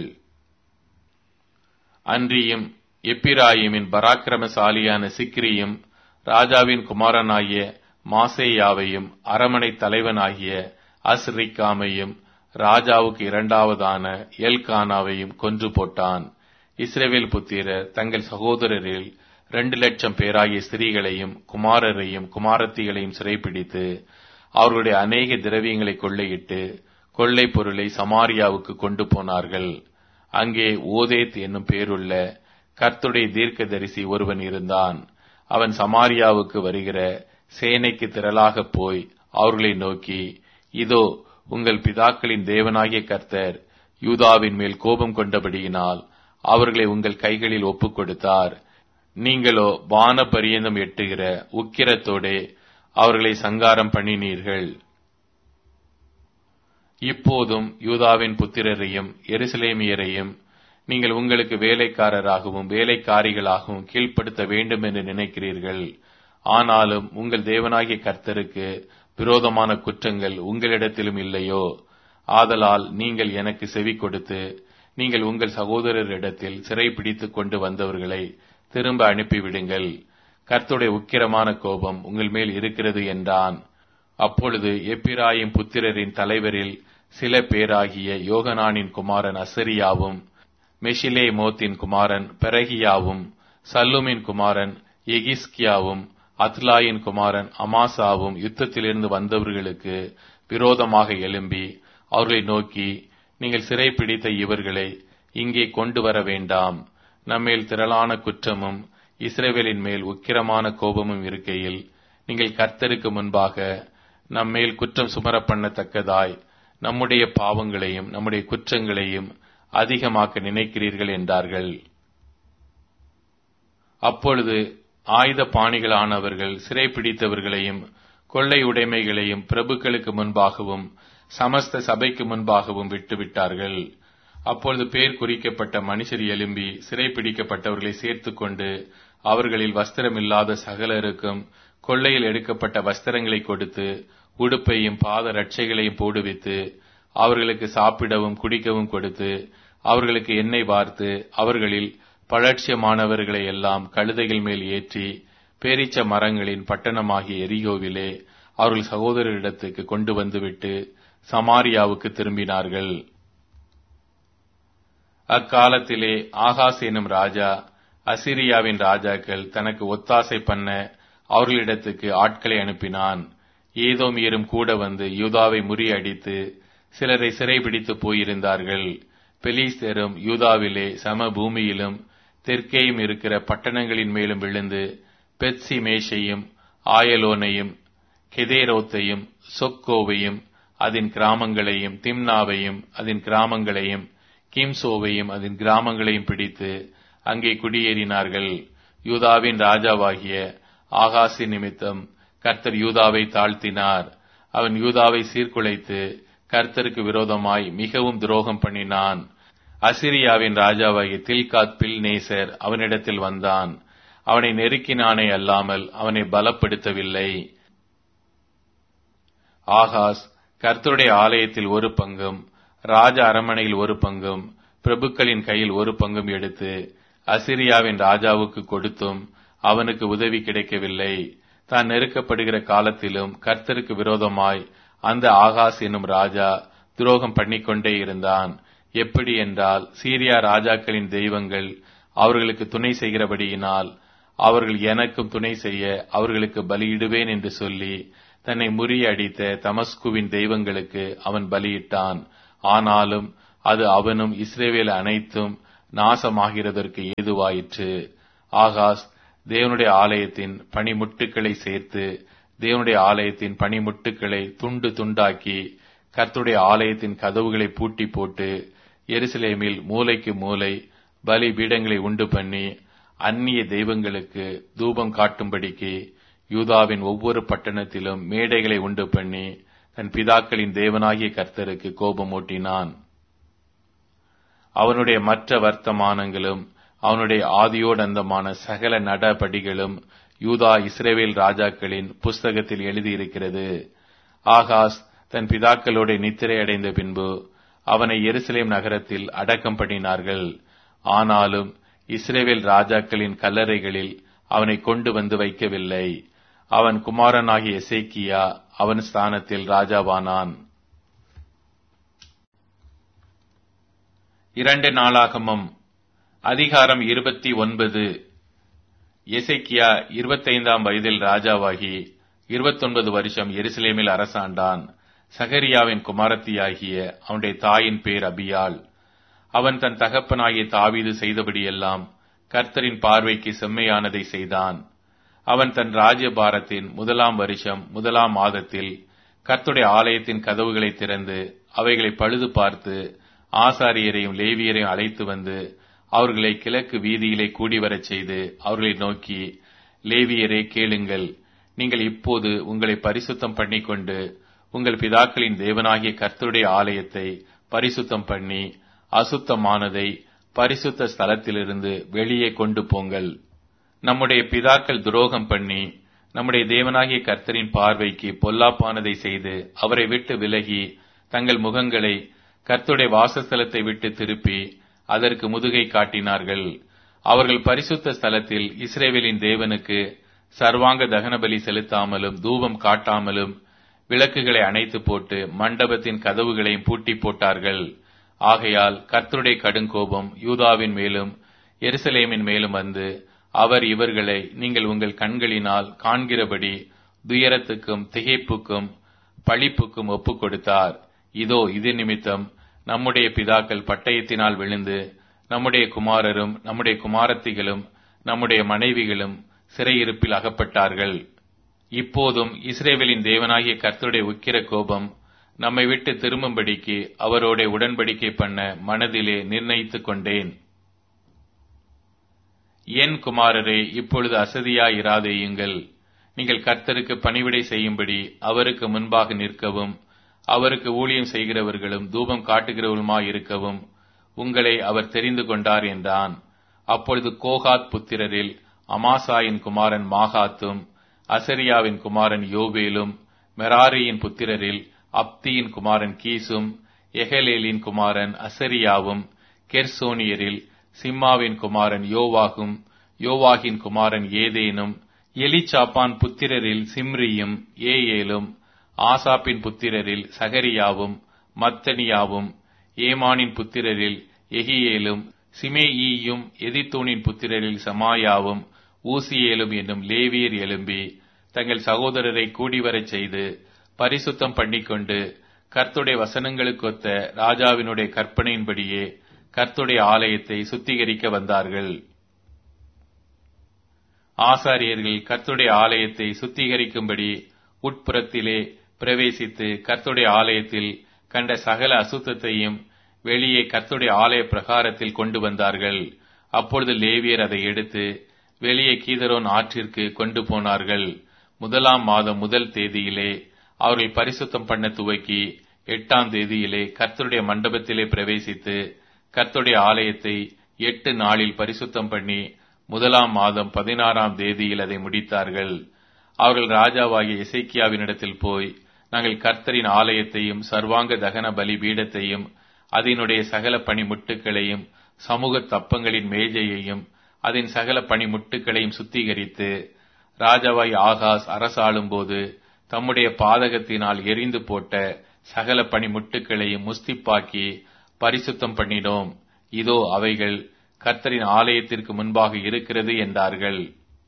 A: அன்றியும் எப்பிராயிமின் பராக்கிரமசாலியான சிக்ரியும் ராஜாவின் குமாரனாகிய மாசேயாவையும் அரமனை தலைவனாகிய அஸ்ரிக்காமையும் ராஜாவுக்கு இரண்டாவதான எல்கானாவையும் கொன்று போட்டான் இஸ்ரேவேல் புத்திரர் தங்கள் சகோதரரில் இரண்டு லட்சம் பேராகிய ஸ்திரீகளையும் குமாரரையும் குமாரத்திகளையும் சிறைப்பிடித்து அவர்களுடைய அநேக திரவியங்களை கொள்ளையிட்டு கொள்ளை பொருளை சமாரியாவுக்கு கொண்டு போனார்கள் அங்கே ஓதேத் என்னும் பேருள்ள கர்த்துடைய தீர்க்கதரிசி ஒருவன் இருந்தான் அவன் சமாரியாவுக்கு வருகிற சேனைக்கு திரளாக போய் அவர்களை நோக்கி இதோ உங்கள் பிதாக்களின் தேவனாகிய கர்த்தர் யூதாவின் மேல் கோபம் கொண்டபடியினால் அவர்களை உங்கள் கைகளில் ஒப்புக் கொடுத்தார் நீங்களோ வான பரியந்தம் எட்டுகிற உக்கிரத்தோடே அவர்களை சங்காரம் பண்ணினீர்கள் இப்போதும் யூதாவின் புத்திரரையும் எருசலேமியரையும் நீங்கள் உங்களுக்கு வேலைக்காரராகவும் வேலைக்காரிகளாகவும் கீழ்ப்படுத்த வேண்டும் என்று நினைக்கிறீர்கள் ஆனாலும் உங்கள் தேவனாகிய கர்த்தருக்கு விரோதமான குற்றங்கள் உங்களிடத்திலும் இல்லையோ ஆதலால் நீங்கள் எனக்கு செவி கொடுத்து நீங்கள் உங்கள் சகோதரரிடத்தில் சிறை பிடித்துக் கொண்டு வந்தவர்களை திரும்ப அனுப்பிவிடுங்கள் கர்த்துடைய உக்கிரமான கோபம் உங்கள் மேல் இருக்கிறது என்றான் அப்பொழுது எப்பிராயிம் புத்திரரின் தலைவரில் சில பேராகிய யோகனானின் குமாரன் அசரியாவும் மெஷிலே மோத்தின் குமாரன் பெரகியாவும் சல்லுமின் குமாரன் எகிஸ்கியாவும் அத்லாயின் குமாரன் அமாசாவும் யுத்தத்திலிருந்து வந்தவர்களுக்கு விரோதமாக எழும்பி அவர்களை நோக்கி நீங்கள் சிறைப்பிடித்த இவர்களை இங்கே கொண்டு வர வேண்டாம் நம்மேல் திரளான குற்றமும் இஸ்ரேவேலின் மேல் உக்கிரமான கோபமும் இருக்கையில் நீங்கள் கர்த்தருக்கு முன்பாக நம்மேல் குற்றம் சுமர பண்ணத்தக்கதாய் நம்முடைய பாவங்களையும் நம்முடைய குற்றங்களையும் அதிகமாக்க நினைக்கிறீர்கள் என்றார்கள் அப்பொழுது ஆயுத பாணிகளானவர்கள் சிறைப்பிடித்தவர்களையும் கொள்ளை உடைமைகளையும் பிரபுக்களுக்கு முன்பாகவும் சமஸ்த சபைக்கு முன்பாகவும் விட்டுவிட்டார்கள் அப்பொழுது பேர் குறிக்கப்பட்ட மனுஷர் எழும்பி சிறைப்பிடிக்கப்பட்டவர்களை சேர்த்துக் கொண்டு அவர்களில் வஸ்திரமில்லாத சகலருக்கும் கொள்ளையில் எடுக்கப்பட்ட வஸ்திரங்களை கொடுத்து உடுப்பையும் பாத ரட்சைகளையும் போடுவித்து அவர்களுக்கு சாப்பிடவும் குடிக்கவும் கொடுத்து அவர்களுக்கு எண்ணெய் வார்த்து அவர்களில் பழட்சியமானவர்களை எல்லாம் கழுதைகள் மேல் ஏற்றி பேரிச்ச மரங்களின் பட்டணமாகிய எரிகோவிலே அவர்கள் சகோதரரிடத்துக்கு கொண்டு வந்துவிட்டு சமாரியாவுக்கு திரும்பினார்கள் அக்காலத்திலே ஆகாஸ் எனும் ராஜா அசிரியாவின் ராஜாக்கள் தனக்கு ஒத்தாசை பண்ண அவர்களிடத்துக்கு ஆட்களை அனுப்பினான் ஏதோமியரும் கூட வந்து யூதாவை முறியடித்து சிலரை சிறைபிடித்து போயிருந்தார்கள் பெலிஸ்தரும் யூதாவிலே சம பூமியிலும் தெற்கேயும் இருக்கிற பட்டணங்களின் மேலும் விழுந்து பெட்சி மேஷையும் ஆயலோனையும் கெதேரோத்தையும் சொக்கோவையும் அதன் கிராமங்களையும் திம்னாவையும் அதன் கிராமங்களையும் கிம்சோவையும் அதன் கிராமங்களையும் பிடித்து அங்கே குடியேறினார்கள் யூதாவின் ராஜாவாகிய ஆகாசி நிமித்தம் கர்த்தர் யூதாவை தாழ்த்தினார் அவன் யூதாவை சீர்குலைத்து கர்த்தருக்கு விரோதமாய் மிகவும் துரோகம் பண்ணினான் அசிரியாவின் ராஜாவாகிய தில்காத் பில் நேசர் அவனிடத்தில் வந்தான் அவனை நெருக்கினானே அல்லாமல் அவனை பலப்படுத்தவில்லை ஆகாஸ் கர்த்தருடைய ஆலயத்தில் ஒரு பங்கும் ராஜ அரமனையில் ஒரு பங்கும் பிரபுக்களின் கையில் ஒரு பங்கும் எடுத்து அசிரியாவின் ராஜாவுக்கு கொடுத்தும் அவனுக்கு உதவி கிடைக்கவில்லை தான் நெருக்கப்படுகிற காலத்திலும் கர்த்தருக்கு விரோதமாய் அந்த ஆகாஸ் என்னும் ராஜா துரோகம் பண்ணிக்கொண்டே இருந்தான் எப்படி என்றால் சீரியா ராஜாக்களின் தெய்வங்கள் அவர்களுக்கு துணை செய்கிறபடியினால் அவர்கள் எனக்கும் துணை செய்ய அவர்களுக்கு பலியிடுவேன் என்று சொல்லி தன்னை முறியடித்த தமஸ்குவின் தெய்வங்களுக்கு அவன் பலியிட்டான் ஆனாலும்
B: அது அவனும் இஸ்ரேவேல் அனைத்தும் நாசமாகிறதற்கு ஏதுவாயிற்று ஆகாஸ் தேவனுடைய ஆலயத்தின் பனிமுட்டுக்களை சேர்த்து தேவனுடைய ஆலயத்தின் பனிமுட்டுக்களை துண்டு துண்டாக்கி கர்த்துடைய ஆலயத்தின் கதவுகளை பூட்டி போட்டு எருசலேமில் மூலைக்கு மூலை பலி பீடங்களை உண்டு பண்ணி அந்நிய தெய்வங்களுக்கு தூபம் காட்டும்படிக்கு யூதாவின் ஒவ்வொரு பட்டணத்திலும் மேடைகளை உண்டு பண்ணி தன் பிதாக்களின் தேவனாகிய கர்த்தருக்கு கோபமூட்டினான் அவனுடைய மற்ற வர்த்தமானங்களும் அவனுடைய ஆதியோடந்தமான சகல நடபடிகளும் யூதா இஸ்ரேவேல் ராஜாக்களின் புஸ்தகத்தில் எழுதியிருக்கிறது ஆகாஸ் தன் பிதாக்களோட நித்திரை அடைந்த பின்பு அவனை எருசலேம் நகரத்தில் அடக்கம் பண்ணினார்கள் ஆனாலும் இஸ்ரேவேல் ராஜாக்களின் கல்லறைகளில் அவனை கொண்டு வந்து வைக்கவில்லை அவன் குமாரனாகிய எசேக்கியா அவன் ஸ்தானத்தில் ராஜாவானான் இரண்டு நாளாகமம் அதிகாரம் இருபத்தி ஒன்பது எசேக்கியா இருபத்தைந்தாம் வயதில் ராஜாவாகி இருபத்தொன்பது வருஷம் எருசலேமில் அரசாண்டான் சகரியாவின் குமாரத்தியாகிய அவனுடைய தாயின் பேர் அபியாள் அவன் தன் தகப்பனாகிய தாவீது செய்தபடியெல்லாம் கர்த்தரின் பார்வைக்கு செம்மையானதை செய்தான் அவன் தன் ராஜ்யபாரத்தின் முதலாம் வருஷம் முதலாம் மாதத்தில் கர்த்துடைய ஆலயத்தின் கதவுகளை திறந்து அவைகளை பழுது பார்த்து ஆசாரியரையும் லேவியரையும் அழைத்து வந்து அவர்களை கிழக்கு வீதியிலே கூடிவரச் செய்து அவர்களை நோக்கி லேவியரே கேளுங்கள் நீங்கள் இப்போது உங்களை பரிசுத்தம் பண்ணிக்கொண்டு உங்கள் பிதாக்களின் தேவனாகிய கர்த்தருடைய ஆலயத்தை பரிசுத்தம் பண்ணி அசுத்தமானதை பரிசுத்த ஸ்தலத்திலிருந்து வெளியே கொண்டு போங்கள் நம்முடைய பிதாக்கள் துரோகம் பண்ணி நம்முடைய தேவனாகிய கர்த்தரின் பார்வைக்கு பொல்லாப்பானதை செய்து அவரை விட்டு விலகி தங்கள் முகங்களை கர்த்தருடைய வாசஸ்தலத்தை விட்டு திருப்பி அதற்கு முதுகை காட்டினார்கள் அவர்கள் பரிசுத்த ஸ்தலத்தில் இஸ்ரேவேலின் தேவனுக்கு சர்வாங்க தகனபலி செலுத்தாமலும் தூபம் காட்டாமலும் விளக்குகளை அணைத்து போட்டு மண்டபத்தின் கதவுகளையும் பூட்டி போட்டார்கள் ஆகையால் கர்த்தருடைய கடுங்கோபம் யூதாவின் மேலும் எருசலேமின் மேலும் வந்து அவர் இவர்களை நீங்கள் உங்கள் கண்களினால் காண்கிறபடி துயரத்துக்கும் திகைப்புக்கும் பழிப்புக்கும் ஒப்புக் கொடுத்தார் இதோ இது நிமித்தம் நம்முடைய பிதாக்கள் பட்டயத்தினால் விழுந்து நம்முடைய குமாரரும் நம்முடைய குமாரத்திகளும் நம்முடைய மனைவிகளும் சிறையிருப்பில் அகப்பட்டார்கள் இப்போதும் இஸ்ரேவேலின் தேவனாகிய கர்த்தருடைய உக்கிர கோபம் நம்மை விட்டு திரும்பும்படிக்கு அவரோட உடன்படிக்கை பண்ண மனதிலே நிர்ணயித்துக் கொண்டேன் என் குமாரரே இப்பொழுது அசதியாயிராதேயுங்கள் நீங்கள் கர்த்தருக்கு பணிவிடை செய்யும்படி அவருக்கு முன்பாக நிற்கவும் அவருக்கு ஊழியம் செய்கிறவர்களும் தூபம் காட்டுகிறவர்களுமாயிருக்கவும் உங்களை அவர் தெரிந்து கொண்டார் என்றான் அப்பொழுது கோகாத் புத்திரரில் அமாசாயின் குமாரன் மாகாத்தும் அசரியாவின் குமாரன் யோவேலும் மெராரியின் புத்திரரில் அப்தியின் குமாரன் கீசும் எஹலேலின் குமாரன் அசரியாவும் கெர்சோனியரில் சிம்மாவின் குமாரன் யோவாகும் யோவாகின் குமாரன் ஏதேனும் எலிச்சாப்பான் புத்திரரில் சிம்ரியும் ஏஏலும் ஆசாப்பின் புத்திரரில் சகரியாவும் மத்தனியாவும் ஏமானின் புத்திரரில் எகியேலும் சிமேயியும் எதித்தூனின் புத்திரரில் சமாயாவும் ஊசியேலும் என்னும் லேவியர் எழும்பி தங்கள் சகோதரரை கூடிவரச் செய்து பரிசுத்தம் பண்ணிக்கொண்டு கர்த்துடைய வசனங்களுக்கொத்த ராஜாவினுடைய கற்பனையின்படியே கர்த்துடைய ஆலயத்தை சுத்திகரிக்க வந்தார்கள் ஆசாரியர்கள் கர்த்துடைய ஆலயத்தை சுத்திகரிக்கும்படி உட்புறத்திலே பிரவேசித்து கர்த்துடைய ஆலயத்தில் கண்ட சகல அசுத்தத்தையும் வெளியே கர்த்துடைய ஆலய பிரகாரத்தில் கொண்டு வந்தார்கள் அப்பொழுது லேவியர் அதை எடுத்து வெளியே கீதரோன் ஆற்றிற்கு கொண்டு போனார்கள் முதலாம் மாதம் முதல் தேதியிலே அவர்கள் பரிசுத்தம் பண்ண துவக்கி எட்டாம் தேதியிலே கர்த்தருடைய மண்டபத்திலே பிரவேசித்து கர்த்தருடைய ஆலயத்தை எட்டு நாளில் பரிசுத்தம் பண்ணி முதலாம் மாதம் பதினாறாம் தேதியில் அதை முடித்தார்கள் அவர்கள் ராஜாவாகிய இசைக்கியாவினிடத்தில் போய் நாங்கள் கர்த்தரின் ஆலயத்தையும் சர்வாங்க தகன பலி பீடத்தையும் அதனுடைய சகல பணிமுட்டுகளையும் சமூக தப்பங்களின் மேஜையையும் அதன் சகல பணிமுட்டுகளையும் சுத்திகரித்து ராஜாவாய் ஆகாஸ் அரசாளும் போது தம்முடைய பாதகத்தினால் எரிந்து போட்ட சகல பணிமுட்டுகளையும் முஸ்திப்பாக்கி பரிசுத்தம் பண்ணினோம் இதோ அவைகள் கர்த்தரின் ஆலயத்திற்கு முன்பாக இருக்கிறது என்றார்கள்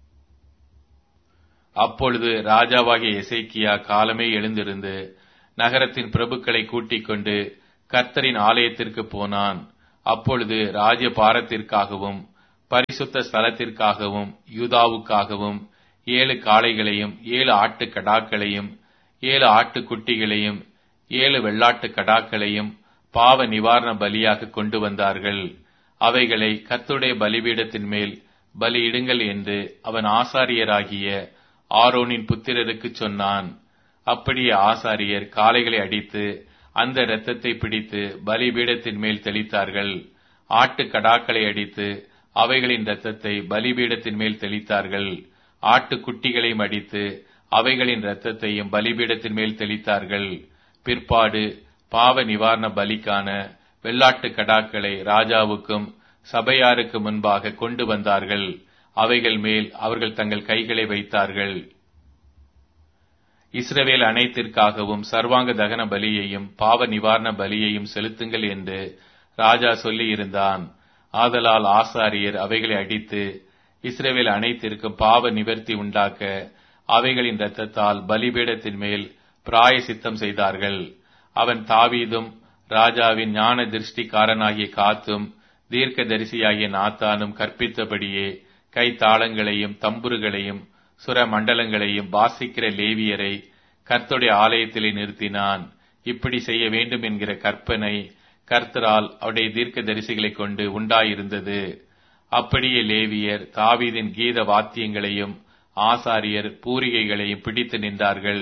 B: அப்பொழுது ராஜாவாகிய எசேக்கியா காலமே எழுந்திருந்து நகரத்தின் பிரபுக்களை கூட்டிக் கொண்டு
A: கர்த்தரின் ஆலயத்திற்கு போனான் அப்பொழுது ராஜ்ய பாரத்திற்காகவும் பரிசுத்த ஸ்தலத்திற்காகவும் யூதாவுக்காகவும் ஏழு காளைகளையும் ஏழு ஆட்டுக் கடாக்களையும் ஏழு ஆட்டுக்குட்டிகளையும் ஏழு வெள்ளாட்டுக் கடாக்களையும் பாவ நிவாரண பலியாக கொண்டு வந்தார்கள் அவைகளை கர்த்தருடைய பலிபீடத்தின் மேல் பலியிடுங்கள் என்று அவன் ஆசாரியராகிய ஆரோனின் புத்திரருக்கு சொன்னான் அப்படியே ஆசாரியர் காளைகளை அடித்து அந்த இரத்தத்தை பிடித்து பலிபீடத்தின் மேல் தெளித்தார்கள் ஆட்டுக் கடாக்களை அடித்து அவைகளின் இரத்தத்தை பலிபீடத்தின் மேல் தெளித்தார்கள் ஆட்டுக்குட்டிகளையும் அடித்து அவைகளின் இரத்தத்தையும் பலிபீடத்தின் மேல் தெளித்தார்கள் பிற்பாடு பாவ நிவாரண பலிக்கான வெள்ளாட்டு கடாக்களை ராஜாவுக்கும் சபையாருக்கு முன்பாக கொண்டு வந்தார்கள் அவைகள் மேல் அவர்கள் தங்கள் கைகளை வைத்தார்கள் இஸ்ரவேல் அனைத்திற்காகவும் சர்வாங்க தகன பலியையும் பாவ நிவாரண பலியையும் செலுத்துங்கள் என்று ராஜா சொல்லியிருந்தான் ஆதலால் ஆசாரியர் அவைகளை அடித்து இஸ்ரவேல் அனைத்திற்கும் பாவ நிவர்த்தி உண்டாக்க அவைகளின் இரத்தத்தால் பலிபீடத்தின் மேல் பிராய சித்தம் செய்தார்கள் அவன் தாவீதும் ராஜாவின் ஞான திருஷ்டிக்காரனாகிய காத்தும் தீர்க்க தரிசியாகிய நாத்தானும் கற்பித்தபடியே கைத்தாளங்களையும் தம்புருகளையும் சுர மண்டலங்களையும் வாசிக்கிற லேவியரை கர்த்துடைய ஆலயத்திலே நிறுத்தினான் இப்படி செய்ய வேண்டும் என்கிற கற்பனை கர்த்தரால் அவருடைய தீர்க்க தரிசிகளை கொண்டு உண்டாயிருந்தது அப்படியே லேவியர் தாவீதின் கீத வாத்தியங்களையும் ஆசாரியர் பூரிகைகளையும் பிடித்து நின்றார்கள்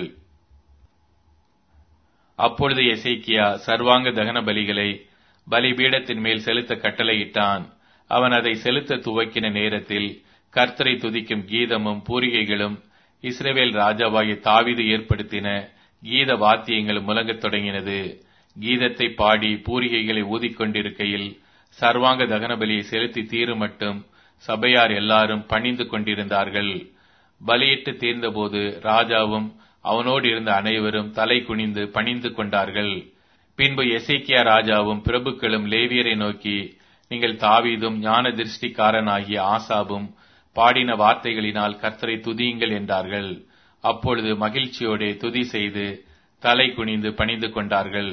A: அப்பொழுது எசேக்கியா சர்வாங்க தகன பலிகளை பலிபீடத்தின் மேல் செலுத்த கட்டளையிட்டான் அவன் அதை செலுத்த துவக்கின நேரத்தில் கர்த்தரை துதிக்கும் கீதமும் பூரிகைகளும் இஸ்ரேவேல் ராஜாவாகிய தாவிது ஏற்படுத்தின கீத வாத்தியங்களும் முழங்கத் தொடங்கினது கீதத்தை பாடி பூரிகைகளை ஊதிக்கொண்டிருக்கையில் சர்வாங்க தகன பலியை செலுத்தி தீரும் மட்டும் சபையார் எல்லாரும் பணிந்து கொண்டிருந்தார்கள் பலியிட்டு தீர்ந்தபோது ராஜாவும் அவனோடு இருந்த அனைவரும் தலை குனிந்து பணிந்து கொண்டார்கள் பின்பு எசேக்கியா ராஜாவும் பிரபுக்களும் லேவியரை நோக்கி நீங்கள் தாவீதும் ஞான திருஷ்டிக்காரனாகிய ஆசாபும் பாடின வார்த்தைகளினால் கர்த்தரை துதியுங்கள் என்றார்கள் அப்பொழுது மகிழ்ச்சியோடே துதி செய்து தலை குனிந்து பணிந்து கொண்டார்கள்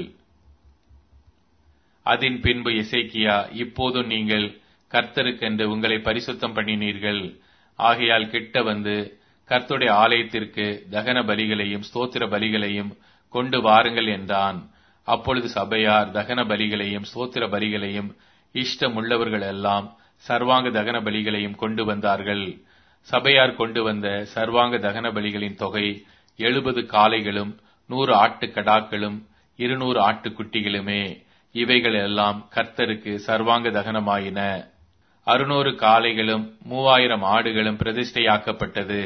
A: அதன் பின்பு இசைக்கியா இப்போதும் நீங்கள் கர்த்தருக்கென்று உங்களை பரிசுத்தம் பண்ணினீர்கள் ஆகையால் கிட்ட வந்து கர்த்துடைய ஆலயத்திற்கு தகன பலிகளையும் ஸ்தோத்திர பலிகளையும் கொண்டு வாருங்கள் என்றான் அப்பொழுது சபையார் தகன பலிகளையும் ஸ்தோத்திர பலிகளையும் இஷ்டமுள்ளவர்கள் எல்லாம் சர்வாங்க தகன பலிகளையும் கொண்டு வந்தார்கள் சபையார் கொண்டு வந்த சர்வாங்க தகன பலிகளின் தொகை எழுபது காளைகளும் நூறு ஆட்டுக்கடாக்களும் இருநூறு ஆட்டுக்குட்டிகளுமே இவைகள் எல்லாம் கர்த்தருக்கு சர்வாங்க தகனமாயின அறுநூறு காளைகளும் மூவாயிரம் ஆடுகளும் பிரதிஷ்டையாக்கப்பட்டது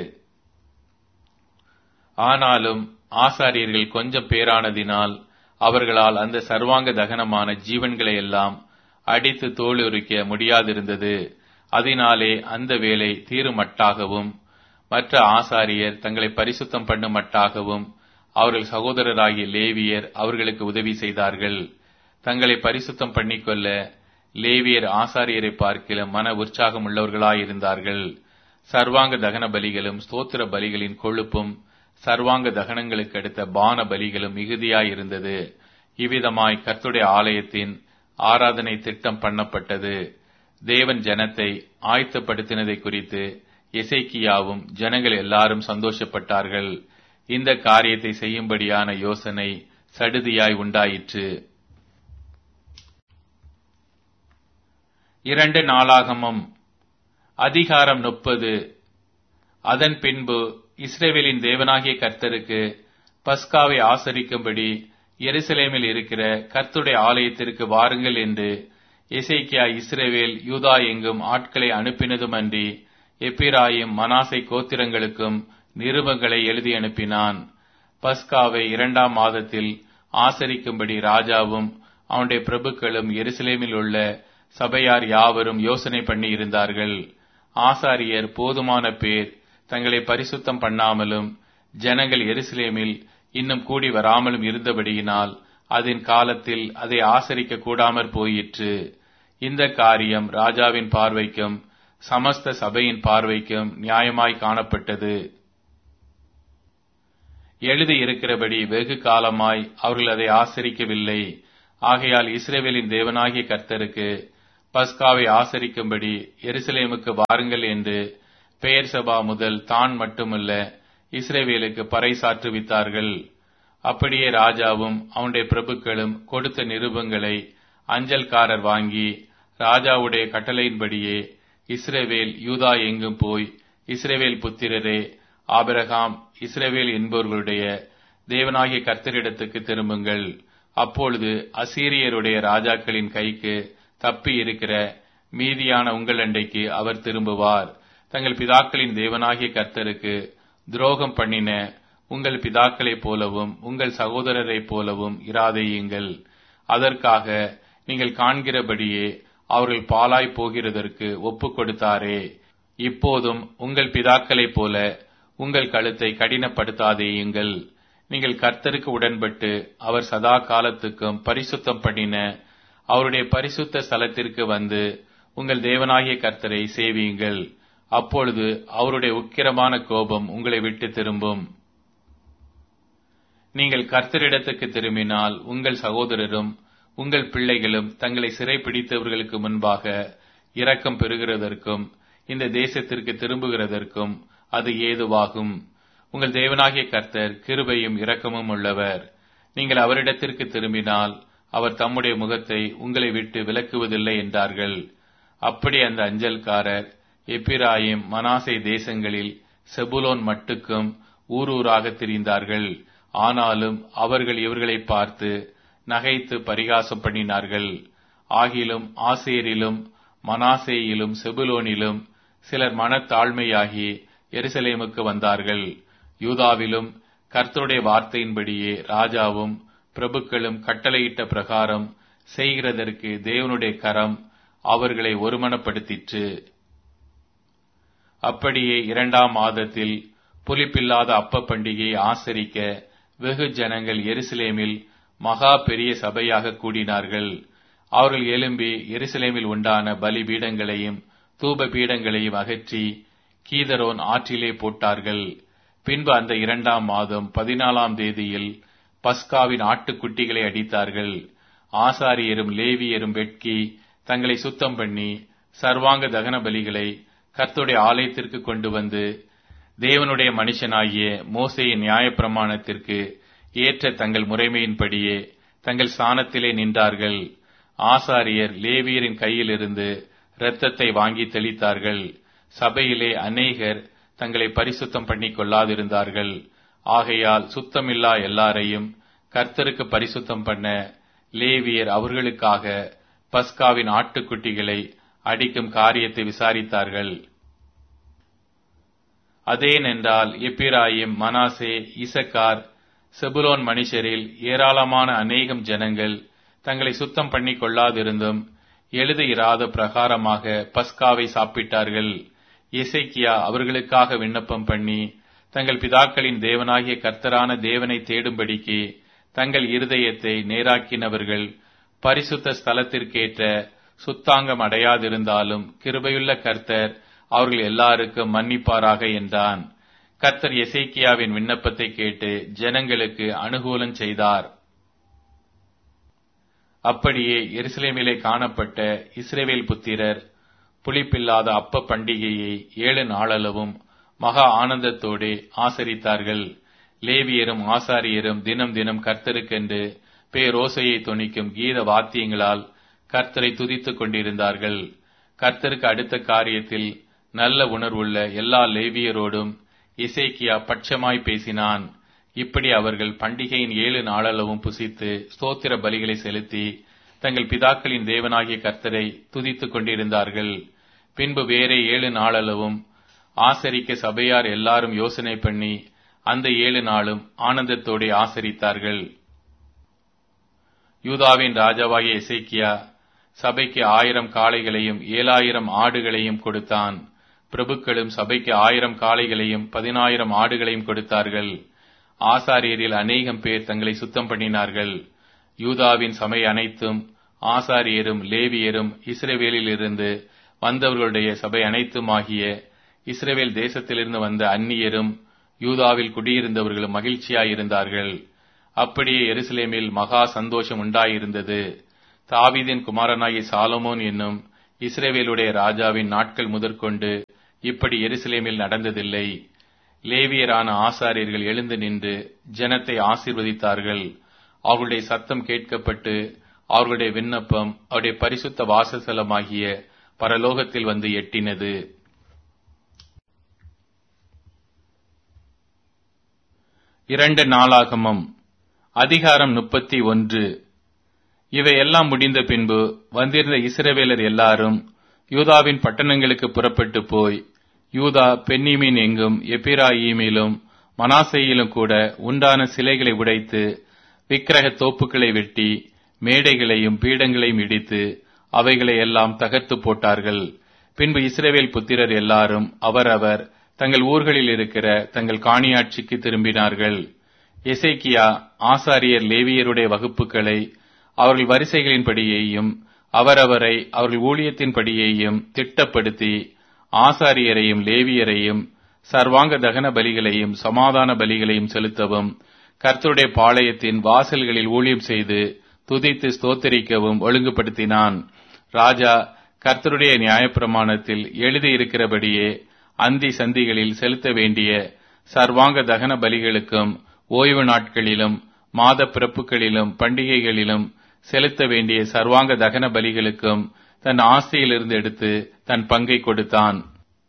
A: ஆனாலும் ஆசாரியர்கள் கொஞ்சம் பேரானதினால் அவர்களால் அந்த சர்வாங்க தகனமான ஜீவன்களை எல்லாம் அடித்து தோலுரிக்க முடியாதிருந்தது அதனாலே அந்த வேலை தீருமட்டாகவும் மற்ற ஆசாரியர் தங்களை பரிசுத்தம் பண்ணுமட்டாகவும் அவர்கள் சகோதரராகிய லேவியர் அவர்களுக்கு உதவி செய்தார்கள் தங்களை பரிசுத்தம் பண்ணிக்கொள்ள லேவியர் ஆசாரியரை பார்க்கிலும் மன உற்சாகம் உள்ளவர்களாயிருந்தார்கள் சர்வாங்க தகன பலிகளும் ஸ்தோத்திர பலிகளின் கொழுப்பும் சர்வாங்க தகனங்களுக்கு அடுத்த பான பலிகளும் மிகுதியாயிருந்தது இவ்விதமாய் கர்த்துடைய ஆலயத்தின் ஆராதனை திட்டம் பண்ணப்பட்டது தேவன் ஜனத்தை ஆயத்தப்படுத்தினதை குறித்து எசைக்கியாவும் ஜனங்கள் எல்லாரும் சந்தோஷப்பட்டார்கள் இந்த காரியத்தை செய்யும்படியான யோசனை சடுதியாய் உண்டாயிற்று இரண்டு நாளாகமும் அதிகாரம் முப்பது அதன் பின்பு இஸ்ரேவேலின் தேவனாகிய கர்த்தருக்கு பஸ்காவை ஆசரிக்கும்படி எருசலேமில் இருக்கிற கர்த்துடைய ஆலயத்திற்கு வாருங்கள் என்று எசேக்கியா இஸ்ரேவேல் யூதா எங்கும் ஆட்களை அனுப்பினதுமன்றி எப்பிராயும் மனாசை கோத்திரங்களுக்கும் நிருபங்களை எழுதி அனுப்பினான் பஸ்காவை இரண்டாம் மாதத்தில் ஆசரிக்கும்படி ராஜாவும் அவனுடைய பிரபுக்களும் எருசலேமில் உள்ள சபையார் யாவரும் யோசனை பண்ணி இருந்தார்கள் ஆசாரியர் போதுமான பேர் தங்களை பரிசுத்தம் பண்ணாமலும் ஜனங்கள் எருசலேமில் இன்னும் கூடி வராமலும் இருந்தபடியினால் அதன் காலத்தில் அதை ஆசரிக்க கூடாமற் போயிற்று இந்த காரியம் ராஜாவின் பார்வைக்கும் சமஸ்த சபையின் பார்வைக்கும் நியாயமாய் காணப்பட்டது எழுதி இருக்கிறபடி வெகு காலமாய் அவர்கள் அதை ஆசரிக்கவில்லை ஆகையால் இஸ்ரேவேலின் தேவனாகிய கர்த்தருக்கு பஸ்காவை ஆசரிக்கும்படி எருசலேமுக்கு வாருங்கள் என்று பெயர் சபா முதல் தான் மட்டுமல்ல இஸ்ரேவேலுக்கு பறைசாற்றுவித்தார்கள் அப்படியே ராஜாவும் அவனுடைய பிரபுக்களும் கொடுத்த நிருபங்களை அஞ்சல்காரர் வாங்கி ராஜாவுடைய கட்டளையின்படியே இஸ்ரேவேல் யூதா எங்கும் போய் இஸ்ரேவேல் புத்திரரே ஆபிரகாம் இஸ்ரேவேல் என்பவர்களுடைய தேவனாகிய கர்த்தரிடத்துக்கு திரும்புங்கள் அப்பொழுது அசீரியருடைய ராஜாக்களின் கைக்கு தப்பி இருக்கிற மீதியான உங்கள் அண்டைக்கு அவர் திரும்புவார் தங்கள் பிதாக்களின் தேவனாகிய கர்த்தருக்கு துரோகம் பண்ணின உங்கள் பிதாக்களைப் போலவும் உங்கள் சகோதரரைப் போலவும் இராதேயுங்கள் அதற்காக நீங்கள் காண்கிறபடியே அவர்கள் பாலாய் போகிறதற்கு ஒப்பு கொடுத்தாரே இப்போதும் உங்கள் பிதாக்களைப் போல உங்கள் கழுத்தை கடினப்படுத்தாதேயுங்கள் நீங்கள் கர்த்தருக்கு உடன்பட்டு அவர் சதா காலத்துக்கும் பரிசுத்தம் பண்ணின அவருடைய பரிசுத்த ஸ்தலத்திற்கு வந்து உங்கள் தேவனாகிய கர்த்தரை சேவியுங்கள் அப்பொழுது அவருடைய உக்கிரமான கோபம் உங்களை விட்டு திரும்பும் நீங்கள் கர்த்தரிடத்துக்கு திரும்பினால் உங்கள் சகோதரரும் உங்கள் பிள்ளைகளும் தங்களை சிறைப்பிடித்தவர்களுக்கு முன்பாக இரக்கம் பெறுகிறதற்கும் இந்த தேசத்திற்கு திரும்புகிறதற்கும் அது ஏதுவாகும் உங்கள் தேவனாகிய கர்த்தர் கிருபையும் இரக்கமும் உள்ளவர் நீங்கள் அவரிடத்திற்கு திரும்பினால் அவர் தம்முடைய முகத்தை உங்களை விட்டு விலக்குவதில்லை என்றார்கள் அப்படி அந்த அஞ்சல்காரர் எப்பிராயிம் மனாசை தேசங்களில் செபுலோன் மட்டுக்கும் ஊர் ஊராக திரிந்தார்கள் ஆனாலும் அவர்கள் இவர்களை பார்த்து நகைத்து பரிகாசம் பண்ணினார்கள் ஆகிலும் ஆசேரிலும் மனாசேயிலும் செபுலோனிலும் சிலர் மனத்தாழ்மையாகி எருசலேமுக்கு வந்தார்கள் யூதாவிலும் கர்த்தருடைய வார்த்தையின்படியே ராஜாவும் பிரபுக்களும் கட்டளையிட்ட பிரகாரம் செய்கிறதற்கு தேவனுடைய கரம் அவர்களை ஒருமனப்படுத்திற்று அப்படியே இரண்டாம் மாதத்தில் புலிப்பில்லாத அப்ப பண்டிகையை ஆசரிக்க வெகு ஜனங்கள் எருசலேமில் மகா பெரிய சபையாக கூடினார்கள் அவர்கள் எழும்பி எருசலேமில் உண்டான பலிபீடங்களையும் தூப பீடங்களையும் அகற்றி கீதரோன் ஆற்றிலே போட்டார்கள் பின்பு அந்த இரண்டாம் மாதம் பதினாலாம் தேதியில் பஸ்காவின் ஆட்டுக்குட்டிகளை அடித்தார்கள் ஆசாரியரும் லேவியரும் வெட்கி தங்களை சுத்தம் பண்ணி சர்வாங்க தகன பலிகளை கர்த்துடைய ஆலயத்திற்கு கொண்டு வந்து தேவனுடைய மனுஷனாகிய மோசையின் நியாயப்பிரமாணத்திற்கு ஏற்ற தங்கள் முறைமையின்படியே தங்கள் ஸ்தானத்திலே நின்றார்கள் ஆசாரியர் லேவியரின் கையிலிருந்து இரத்தத்தை வாங்கி தெளித்தார்கள் சபையிலே அநேகர் தங்களை பரிசுத்தம் பண்ணிக் கொள்ளாதிருந்தார்கள் ஆகையால் சுத்தமில்லா எல்லாரையும் கர்த்தருக்கு பரிசுத்தம் பண்ண லேவியர் அவர்களுக்காக பஸ்காவின் ஆட்டுக்குட்டிகளை அடிக்கும் காரியத்தை விசாரித்தார்கள் அதேனென்றால் எப்பிராயிம் மனாசே இசக்கார் செபுலோன் மனுஷரில் ஏராளமான அநேகம் ஜனங்கள் தங்களை சுத்தம் பண்ணி கொள்ளாதிருந்தும் எழுதியிராத பிரகாரமாக பஸ்காவை சாப்பிட்டார்கள் இசைக்கியா அவர்களுக்காக விண்ணப்பம் பண்ணி தங்கள் பிதாக்களின் தேவனாகிய கர்த்தரான தேவனை தேடும்படிக்கு தங்கள் இருதயத்தை நேராக்கினவர்கள் பரிசுத்த ஸ்தலத்திற்கேற்ற சுத்தாங்கம் அடையாதிருந்தாலும் கிருபையுள்ள கர்த்தர் அவர்கள் எல்லாருக்கும் மன்னிப்பாராக என்றான் கர்த்தர் எசேக்கியாவின் விண்ணப்பத்தை கேட்டு ஜனங்களுக்கு அனுகூலம் செய்தார் அப்படியே எருசலேமிலே காணப்பட்ட இஸ்ரேவேல் புத்திரர் புளிப்பில்லாத அப்ப பண்டிகையை ஏழு நாளளவும் மகா ஆனந்தத்தோடு ஆசரித்தார்கள் லேவியரும் ஆசாரியரும் தினம் தினம் கர்த்தருக்கென்று பேரோசையை தொனிக்கும் கீத வாத்தியங்களால் கர்த்தரை துதித்துக் கொண்டிருந்தார்கள் கர்த்தருக்கு அடுத்த காரியத்தில் நல்ல உணர்வுள்ள எல்லா லேவியரோடும் இசைக்கியா பட்சமாய் பேசினான் இப்படி அவர்கள் பண்டிகையின் ஏழு நாளளவும் புசித்து ஸ்தோத்திர பலிகளை செலுத்தி தங்கள் பிதாக்களின் தேவனாகிய கர்த்தரை துதித்துக் கொண்டிருந்தார்கள் பின்பு வேறே ஏழு நாளளவும் ஆசரிக்க சபையார் எல்லாரும் யோசனை பண்ணி அந்த ஏழு நாளும் ஆனந்தத்தோടെ ஆசரித்தார்கள் யூதாவின் ராஜாவாகிய எசேக்கியா சபைக்கு ஆயிரம் காளைகளையும் ஏழாயிரம் ஆடுகளையும் கொடுத்தான் பிரபுக்களும் சபைக்கு ஆயிரம் காளைகளையும் பதினாயிரம் ஆடுகளையும் கொடுத்தார்கள் ஆசாரியரில் அநேகம் பேர் தங்களை சுத்தம் பண்ணினார்கள் யூதாவின் சபை அனைத்தும் ஆசாரியரும் லேவியரும் இஸ்ரேவேலில் இருந்து வந்தவர்களுடைய சபை அனைத்துமாகிய இஸ்ரேவேல் தேசத்திலிருந்து வந்த அந்நியரும் யூதாவில் குடியிருந்தவர்களும் மகிழ்ச்சியாயிருந்தார்கள் அப்படியே எருசலேமில் மகா சந்தோஷம் உண்டாயிருந்தது தாவீதின் குமாரனாகிய சாலமோன் என்னும் இஸ்ரேவேலுடைய ராஜாவின் நாட்கள் முதற்கொண்டு இப்படி எருசலேமில் நடந்ததில்லை லேவியரான ஆசாரியர்கள் எழுந்து நின்று ஜனத்தை ஆசீர்வதித்தார்கள் அவர்களுடைய சத்தம் கேட்கப்பட்டு அவர்களுடைய விண்ணப்பம் அவருடைய பரிசுத்த வாசஸ்தலமாகிய பரலோகத்தில் வந்து எட்டினது இரண்டு நாளாகமம் அதிகாரம் முப்பத்தி ஒன்று இவையெல்லாம் முடிந்த பின்பு வந்திருந்த இஸ்ரவேலர் எல்லாரும் யூதாவின் பட்டணங்களுக்கு புறப்பட்டு போய் யூதா பென்னிமீன் எங்கும் எப்பிராயீமிலும் மனாசையிலும் கூட உண்டான சிலைகளை உடைத்து விக்கிரக தோப்புகளை வெட்டி மேடைகளையும் பீடங்களையும் இடித்து அவைகளை எல்லாம் தகர்த்து போட்டார்கள் பின்பு இஸ்ரவேல் புத்திரர் எல்லாரும் அவரவர் தங்கள் ஊர்களில் இருக்கிற தங்கள் காணியாட்சிக்கு திரும்பினார்கள் எசேக்கியா ஆசாரியர் லேவியருடைய வகுப்புகளை அவர்கள் வரிசைகளின்படியேயும் அவரவரை அவர்கள் ஊழியத்தின்படியேயும் திட்டப்படுத்தி ஆசாரியரையும் லேவியரையும் சர்வாங்க தகன பலிகளையும் சமாதான பலிகளையும் செலுத்தவும் கர்த்தருடைய பாளையத்தின் வாசல்களில் ஊழியம் செய்து துதித்து ஸ்தோத்தரிக்கவும் ஒழுங்குபடுத்தினான் ராஜா கர்த்தருடைய நியாயப்பிரமாணத்தில் எழுதியிருக்கிறபடியே அந்தி சந்திகளில் செலுத்த வேண்டிய சர்வாங்க தகன பலிகளுக்கும் ஓய்வு நாட்களிலும் மாத பிறப்புகளிலும் பண்டிகைகளிலும் செலுத்த வேண்டிய சர்வாங்க தகன பலிகளுக்கும் தன் ஆஸ்தியிலிருந்து எடுத்து தன் பங்கை கொடுத்தான்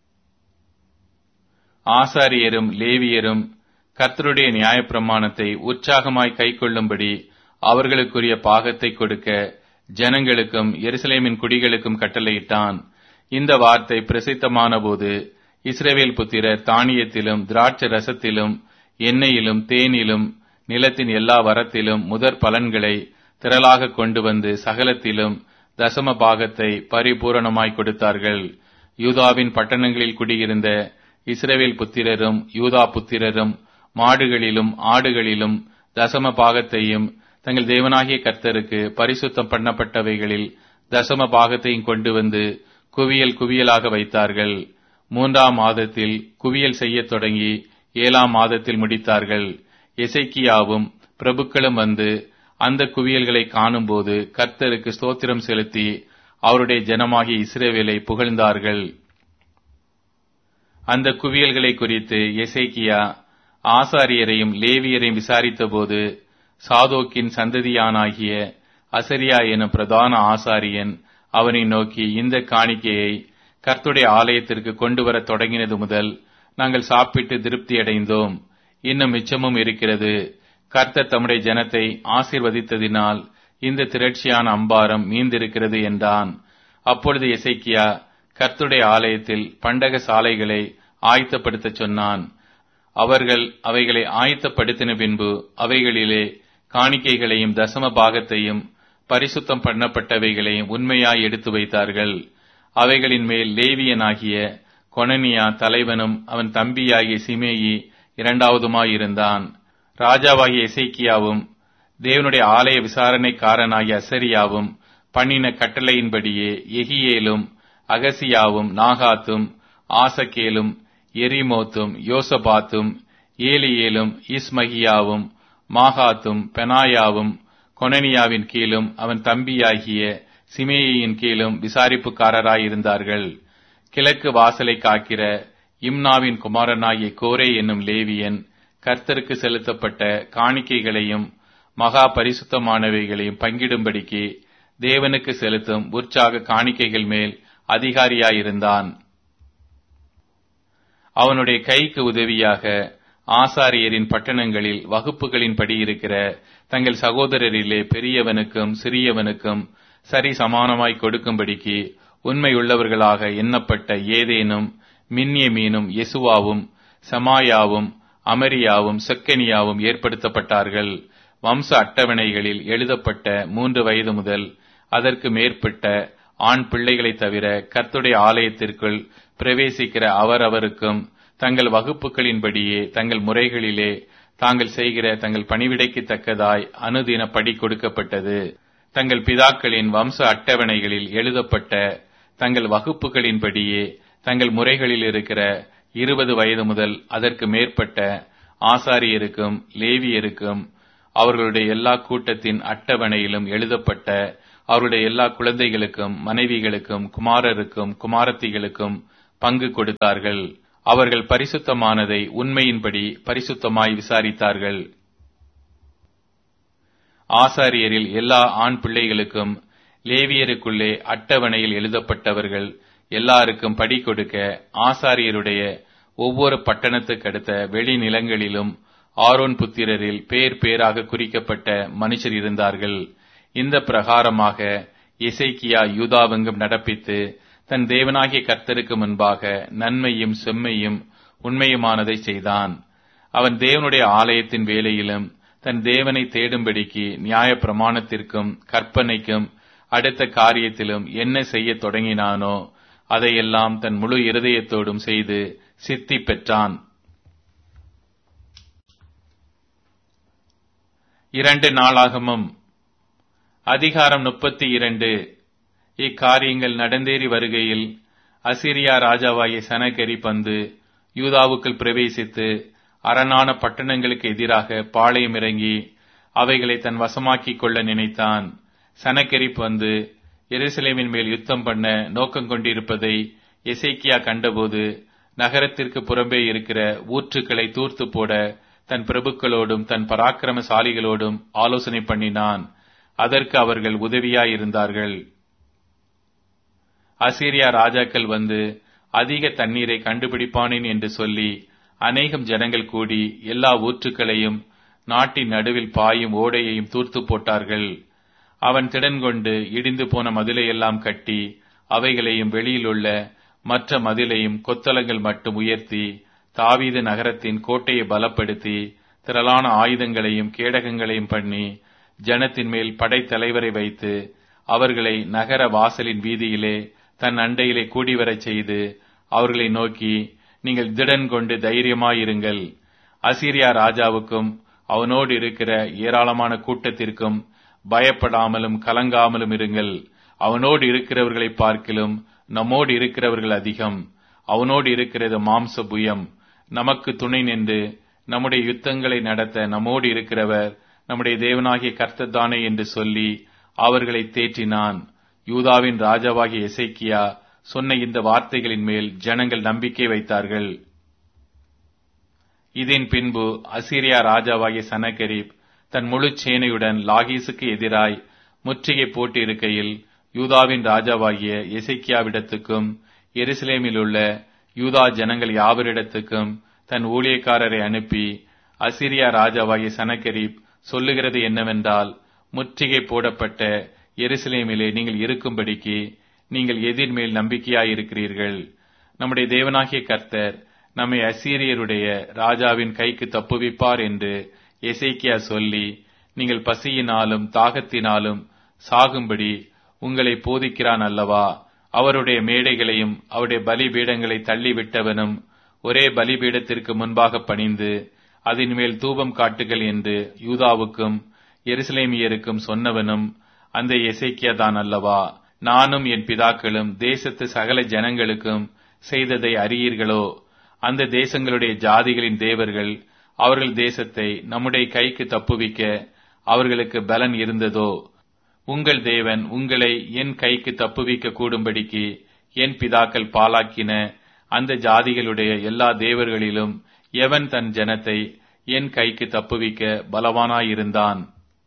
A: ஆசாரியரும் லேவியரும் கர்த்தருடைய நியாயப்பிரமாணத்தை உற்சாகமாய் கைக்கொள்ளும்படி அவர்களுக்குரிய பாகத்தை கொடுக்க ஜனங்களுக்கும் எருசலேமின் குடிகளுக்கும் கட்டளையிட்டான் இந்த வார்த்தை பிரசித்தமான போது இஸ்ரேவேல் புத்திரர் தானியத்திலும் திராட்சை ரசத்திலும் எண்ணெயிலும் தேனிலும் நிலத்தின் எல்லா வரத்திலும் முதற் பலன்களை திரளாக கொண்டு வந்து சகலத்திலும் தசம பாகத்தை பரிபூரணமாய் கொடுத்தார்கள் யூதாவின் பட்டணங்களில் குடியிருந்த இஸ்ரேவேல் புத்திரரும் யூதா புத்திரரும் மாடுகளிலும் ஆடுகளிலும் தசம பாகத்தையும் தங்கள் தேவனாகிய கர்த்தருக்கு பரிசுத்தம் பண்ணப்பட்டவைகளில் தசம பாகத்தையும் கொண்டு வந்து குவியல் குவியலாக வைத்தார்கள் மூன்றாம் மாதத்தில் குவியல் செய்யத் தொடங்கி ஏழாம் மாதத்தில் முடித்தார்கள் எசைக்கியாவும் பிரபுக்களும் வந்து அந்த குவியல்களை காணும்போது கர்த்தருக்கு ஸ்தோத்திரம் செலுத்தி அவருடைய ஜனமாகிய இஸ்ரேவேலை புகழ்ந்தார்கள் அந்த குவியல்களை குறித்து எசேக்கியா ஆசாரியரையும் லேவியரையும் விசாரித்தபோது சாதோக்கின் சந்ததியானாகிய அசரியா எனும் பிரதான ஆசாரியன் அவனை நோக்கி இந்த காணிக்கையை கர்த்துடைய ஆலயத்திற்கு கொண்டு வர தொடங்கினது முதல் நாங்கள் சாப்பிட்டு திருப்தியடைந்தோம் இன்னும் மிச்சமும் இருக்கிறது கர்த்தர் தம்முடைய ஜனத்தை ஆசீர்வதித்ததினால் இந்த திரட்சியான அம்பாரம் மீந்திருக்கிறது என்றான் அப்பொழுது எசைக்கியா கர்த்துடைய ஆலயத்தில் பண்டக சாலைகளை ஆயத்தப்படுத்தச் சொன்னான் அவர்கள் அவைகளை ஆயத்தப்படுத்தின பின்பு அவைகளிலே காணிக்கைகளையும் தசம பாகத்தையும் பரிசுத்தம் பண்ணப்பட்டவைகளையும் உண்மையாய் எடுத்து வைத்தார்கள் அவைகளின் மேல் லேவியனாகிய கொனனியா தலைவனும் அவன் தம்பியாகிய சிமேயி இரண்டாவதுமாயிருந்தான் ராஜாவாகிய எசேக்கியாவும் தேவனுடைய ஆலய விசாரணைக்காரனாகிய அசரியாவும் பண்ணின கட்டளையின்படியே எகியேலும் அகசியாவும் நாகாத்தும் ஆசகேலும் எரிமோத்தும் யோசபாத்தும் ஏலியேலும் இஸ்மகியாவும் மாகாத்தும் பெனாயாவும் கொனனியாவின் கீழும் அவன் தம்பியாகிய சிமேயின் கீழும் விசாரிப்புக்காரராயிருந்தார்கள் கிழக்கு வாசலை காக்கிற இம்னாவின் குமாரனாகிய கோரே என்னும் லேவியன் கர்த்தருக்கு செலுத்தப்பட்ட காணிக்கைகளையும் மகா பரிசுத்தமானவைகளையும் பங்கிடும்படிக்கு தேவனுக்கு செலுத்தும் உற்சாக காணிக்கைகள் மேல் அதிகாரியாயிருந்தான் அவனுடைய கைக்கு உதவியாக ஆசாரியரின் பட்டணங்களில் வகுப்புகளின்படி இருக்கிற தங்கள் சகோதரரிலே பெரியவனுக்கும் சிறியவனுக்கும் சரி சமானமாய் கொடுக்கும்படிக்கு உண்மையுள்ளவர்களாக எண்ணப்பட்ட ஏதேனும் மின்யமீனும் யெசுவாவும் சமாயாவும் அமரியாவும் செக்கனியாவும் ஏற்படுத்தப்பட்டார்கள் வம்ச அட்டவணைகளில் எழுதப்பட்ட மூன்று வயது முதல் அதற்கு மேற்பட்ட ஆண் பிள்ளைகளை தவிர கர்த்துடைய ஆலயத்திற்குள் பிரவேசிக்கிற அவரவருக்கும் தங்கள் வகுப்புகளின்படியே தங்கள் முறைகளிலே தாங்கள் செய்கிற தங்கள் பணிவிடைக்கு தக்கதாய் அனுதின படி கொடுக்கப்பட்டது தங்கள் பிதாக்களின் வம்ச அட்டவணைகளில் எழுதப்பட்ட தங்கள் வகுப்புகளின்படியே தங்கள் முறைகளில் இருக்கிற இருபது வயது முதல் அதற்கு மேற்பட்ட ஆசாரியருக்கும் லேவியருக்கும் அவர்களுடைய எல்லா கூட்டத்தின் அட்டவணையிலும் எழுதப்பட்ட அவருடைய எல்லா குழந்தைகளுக்கும் மனைவிகளுக்கும் குமாரருக்கும் குமாரத்திகளுக்கும் பங்கு கொடுத்தார்கள் அவர்கள் பரிசுத்தமானதை உண்மையின்படி பரிசுத்தமாய் விசாரித்தார்கள் ஆசாரியரில் எல்லா ஆண் பிள்ளைகளுக்கும் லேவியருக்குள்ளே அட்டவணையில் எழுதப்பட்டவர்கள் எல்லாருக்கும் படி கொடுக்க ஆசாரியருடைய ஒவ்வொரு பட்டணத்துக்கு அடுத்த வெளிநிலங்களிலும் ஆரோன் புத்திரரில் பேர் பேராக குறிக்கப்பட்ட மனுஷர் இருந்தார்கள் இந்த பிரகாரமாக இசைக்கியா யூதாவெங்கும் நடப்பித்து தன் தேவனாகிய கர்த்தருக்கு முன்பாக நன்மையும் செம்மையும் உண்மையுமானதை செய்தான் அவன் தேவனுடைய ஆலயத்தின் வேலையிலும் தன் தேவனை தேடும்படிக்கு நியாய பிரமாணத்திற்கும் கற்பனைக்கும் அடுத்த காரியத்திலும் என்ன செய்ய தொடங்கினானோ அதையெல்லாம் தன் முழு இருதயத்தோடும் செய்து சித்தி பெற்றான் இரண்டு நாளாகமும் அதிகாரம் முப்பத்தி இரண்டு இக்காரியங்கள் நடந்தேறி வருகையில் அசிரியா ராஜாவாகிய சனகரி பந்து யூதாவுக்குள் பிரவேசித்து அரணான பட்டணங்களுக்கு எதிராக பாளையம் இறங்கி அவைகளை தன் வசமாக்கிக் கொள்ள நினைத்தான் சனக்கெரிப் வந்து எருசலேமின் மேல் யுத்தம் பண்ண நோக்கம் கொண்டிருப்பதை எசேக்கியா கண்டபோது நகரத்திற்கு புறம்பே இருக்கிற ஊற்றுக்களை தூர்த்து போட தன் பிரபுக்களோடும் தன் பராக்கிரமசாலிகளோடும் ஆலோசனை பண்ணினான் அதற்கு அவர்கள் உதவியாயிருந்தார்கள் அசீரியா ராஜாக்கள் வந்து அதிக தண்ணீரை கண்டுபிடிப்பானேன் என்று சொல்லி அநேகம் ஜனங்கள் கூடி எல்லா ஊற்றுக்களையும் நாட்டின் நடுவில் பாயும் ஓடையையும் தூர்த்து போட்டார்கள் அவன் திடன் கொண்டு இடிந்து போன மதிலையெல்லாம் கட்டி அவைகளையும் வெளியிலுள்ள மற்ற மதிலையும் கொத்தளங்கள் மட்டும் உயர்த்தி தாவீது நகரத்தின் கோட்டையை பலப்படுத்தி திரளான ஆயுதங்களையும் கேடகங்களையும் பண்ணி ஜனத்தின் மேல் படைத்தலைவரை வைத்து அவர்களை நகர வாசலின் வீதியிலே தன் அண்டையிலே கூடிவரச் செய்து அவர்களை நோக்கி நீங்கள் திடன் கொண்டு தைரியமாயிருங்கள் அசீரியா ராஜாவுக்கும் அவனோடு இருக்கிற ஏராளமான கூட்டத்திற்கும் பயப்படாமலும் கலங்காமலும் இருங்கள் அவனோடு இருக்கிறவர்களை பார்க்கிலும் நம்மோடு இருக்கிறவர்கள் அதிகம் அவனோடு இருக்கிறது மாம்ச புயம் நமக்கு துணை நின்று நம்முடைய யுத்தங்களை நடத்த நம்மோடு இருக்கிறவர் நம்முடைய தேவனாகிய கர்த்தத்தானே என்று சொல்லி அவர்களை தேற்றினான் யூதாவின் ராஜாவாகிய எசைக்கியா சொன்ன இந்த வார்த்தைகளின் மேல் ஜனங்கள் நம்பிக்கை வைத்தார்கள் இதன் பின்பு அசீரியா ராஜாவாகிய சனகரிப் தன் முழு சேனையுடன் லாகீசுக்கு எதிராய் முற்றுகை போட்டு இருக்கையில் யூதாவின் ராஜாவாகிய எசைக்கியாவிடத்துக்கும் எருசலேமில் உள்ள யூதா ஜனங்கள் யாவரிடத்துக்கும் தன் ஊழியக்காரரை அனுப்பி அசிரியா ராஜாவாகிய சனகரிப் சொல்லுகிறது என்னவென்றால் முற்றுகை போடப்பட்ட எருசலேமிலே நீங்கள் இருக்கும்படிக்கு நீங்கள் எதிர்மேல் நம்பிக்கையாயிருக்கிறீர்கள் நம்முடைய தேவனாகிய கர்த்தர் நம்மை அசீரியருடைய ராஜாவின் கைக்கு தப்புவிப்பார் என்று எசைக்கியா சொல்லி நீங்கள் பசியினாலும் தாகத்தினாலும் சாகும்படி உங்களை போதிக்கிறான் அல்லவா அவருடைய மேடைகளையும் அவருடைய பலிபீடங்களை தள்ளிவிட்டவனும் ஒரே பலிபீடத்திற்கு முன்பாக பணிந்து அதன் மேல் தூபம் காட்டுகள் என்று யூதாவுக்கும் எருசலேமியருக்கும் சொன்னவனும் அந்த எசைக்கியா தான் அல்லவா நானும் என் பிதாக்களும் தேசத்து சகல ஜனங்களுக்கும் செய்ததை அறியீர்களோ அந்த தேசங்களுடைய ஜாதிகளின் தேவர்கள் அவர்கள் தேசத்தை நம்முடைய கைக்கு தப்புவிக்க அவர்களுக்கு பலன் இருந்ததோ உங்கள் தேவன் உங்களை என் கைக்கு தப்புவிக்க கூடும்படிக்கு என் பிதாக்கள் பாலாக்கின அந்த ஜாதிகளுடைய எல்லா தேவர்களிலும் எவன் தன் ஜனத்தை என் கைக்கு தப்புவிக்க பலவானாயிருந்தான்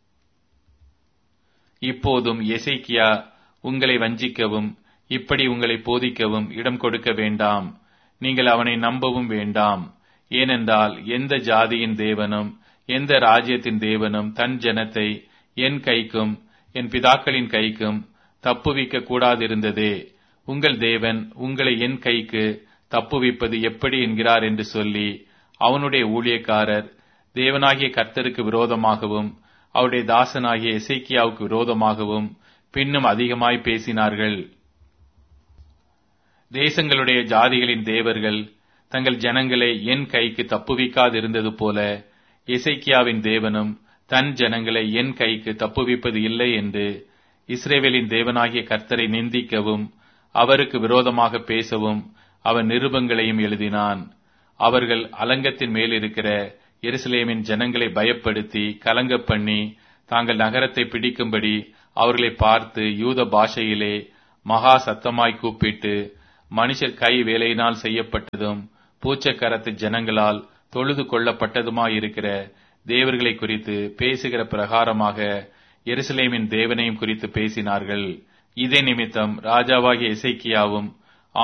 A: இப்போதும் எசைக்கியா உங்களை வஞ்சிக்கவும் இப்படி உங்களை போதிக்கவும் இடம் கொடுக்க வேண்டாம் நீங்கள் அவனை நம்பவும் வேண்டாம் ஏனென்றால் எந்த ஜாதியின் தேவனும் எந்த ராஜ்யத்தின் தேவனும் தன் ஜனத்தை என் கைக்கும் என் பிதாக்களின் கைக்கும் தப்புவிக்க கூடாதிருந்ததே உங்கள் தேவன் உங்களை என் கைக்கு தப்புவிப்பது எப்படி என்கிறார் என்று சொல்லி அவனுடைய ஊழியக்காரர் தேவனாகிய கர்த்தருக்கு விரோதமாகவும் அவருடைய தாசனாகிய எசைக்கியாவுக்கு விரோதமாகவும் பின்னும் அதிகமாய் பேசினார்கள் தேசங்களுடைய ஜாதிகளின் தேவர்கள் தங்கள் ஜனங்களை என் கைக்கு தப்புவிக்காதிருந்தது போல இசைக்கியாவின் தேவனும் தன் ஜனங்களை என் கைக்கு தப்புவிப்பது இல்லை என்று இஸ்ரேவேலின் தேவனாகிய கர்த்தரை நிந்திக்கவும் அவருக்கு விரோதமாக பேசவும் அவன் நிருபங்களையும் எழுதினான் அவர்கள் அலங்கத்தின் மேல் இருக்கிற எருசலேமின் ஜனங்களை பயப்படுத்தி கலங்கப் பண்ணி தாங்கள் நகரத்தை பிடிக்கும்படி அவர்களை பார்த்து யூத பாஷையிலே மகா சத்தமாய் கூப்பிட்டு மனுஷர் கை வேலையினால் செய்யப்பட்டதும் பூச்சக்கரத்து ஜனங்களால் தொழுது கொள்ளப்பட்டதுமாயிருக்கிற தேவர்களை குறித்து பேசுகிற பிரகாரமாக எருசலேமின் தேவனையும் குறித்து பேசினார்கள் இதே நிமித்தம் ராஜாவாகிய இசைக்கியாவும்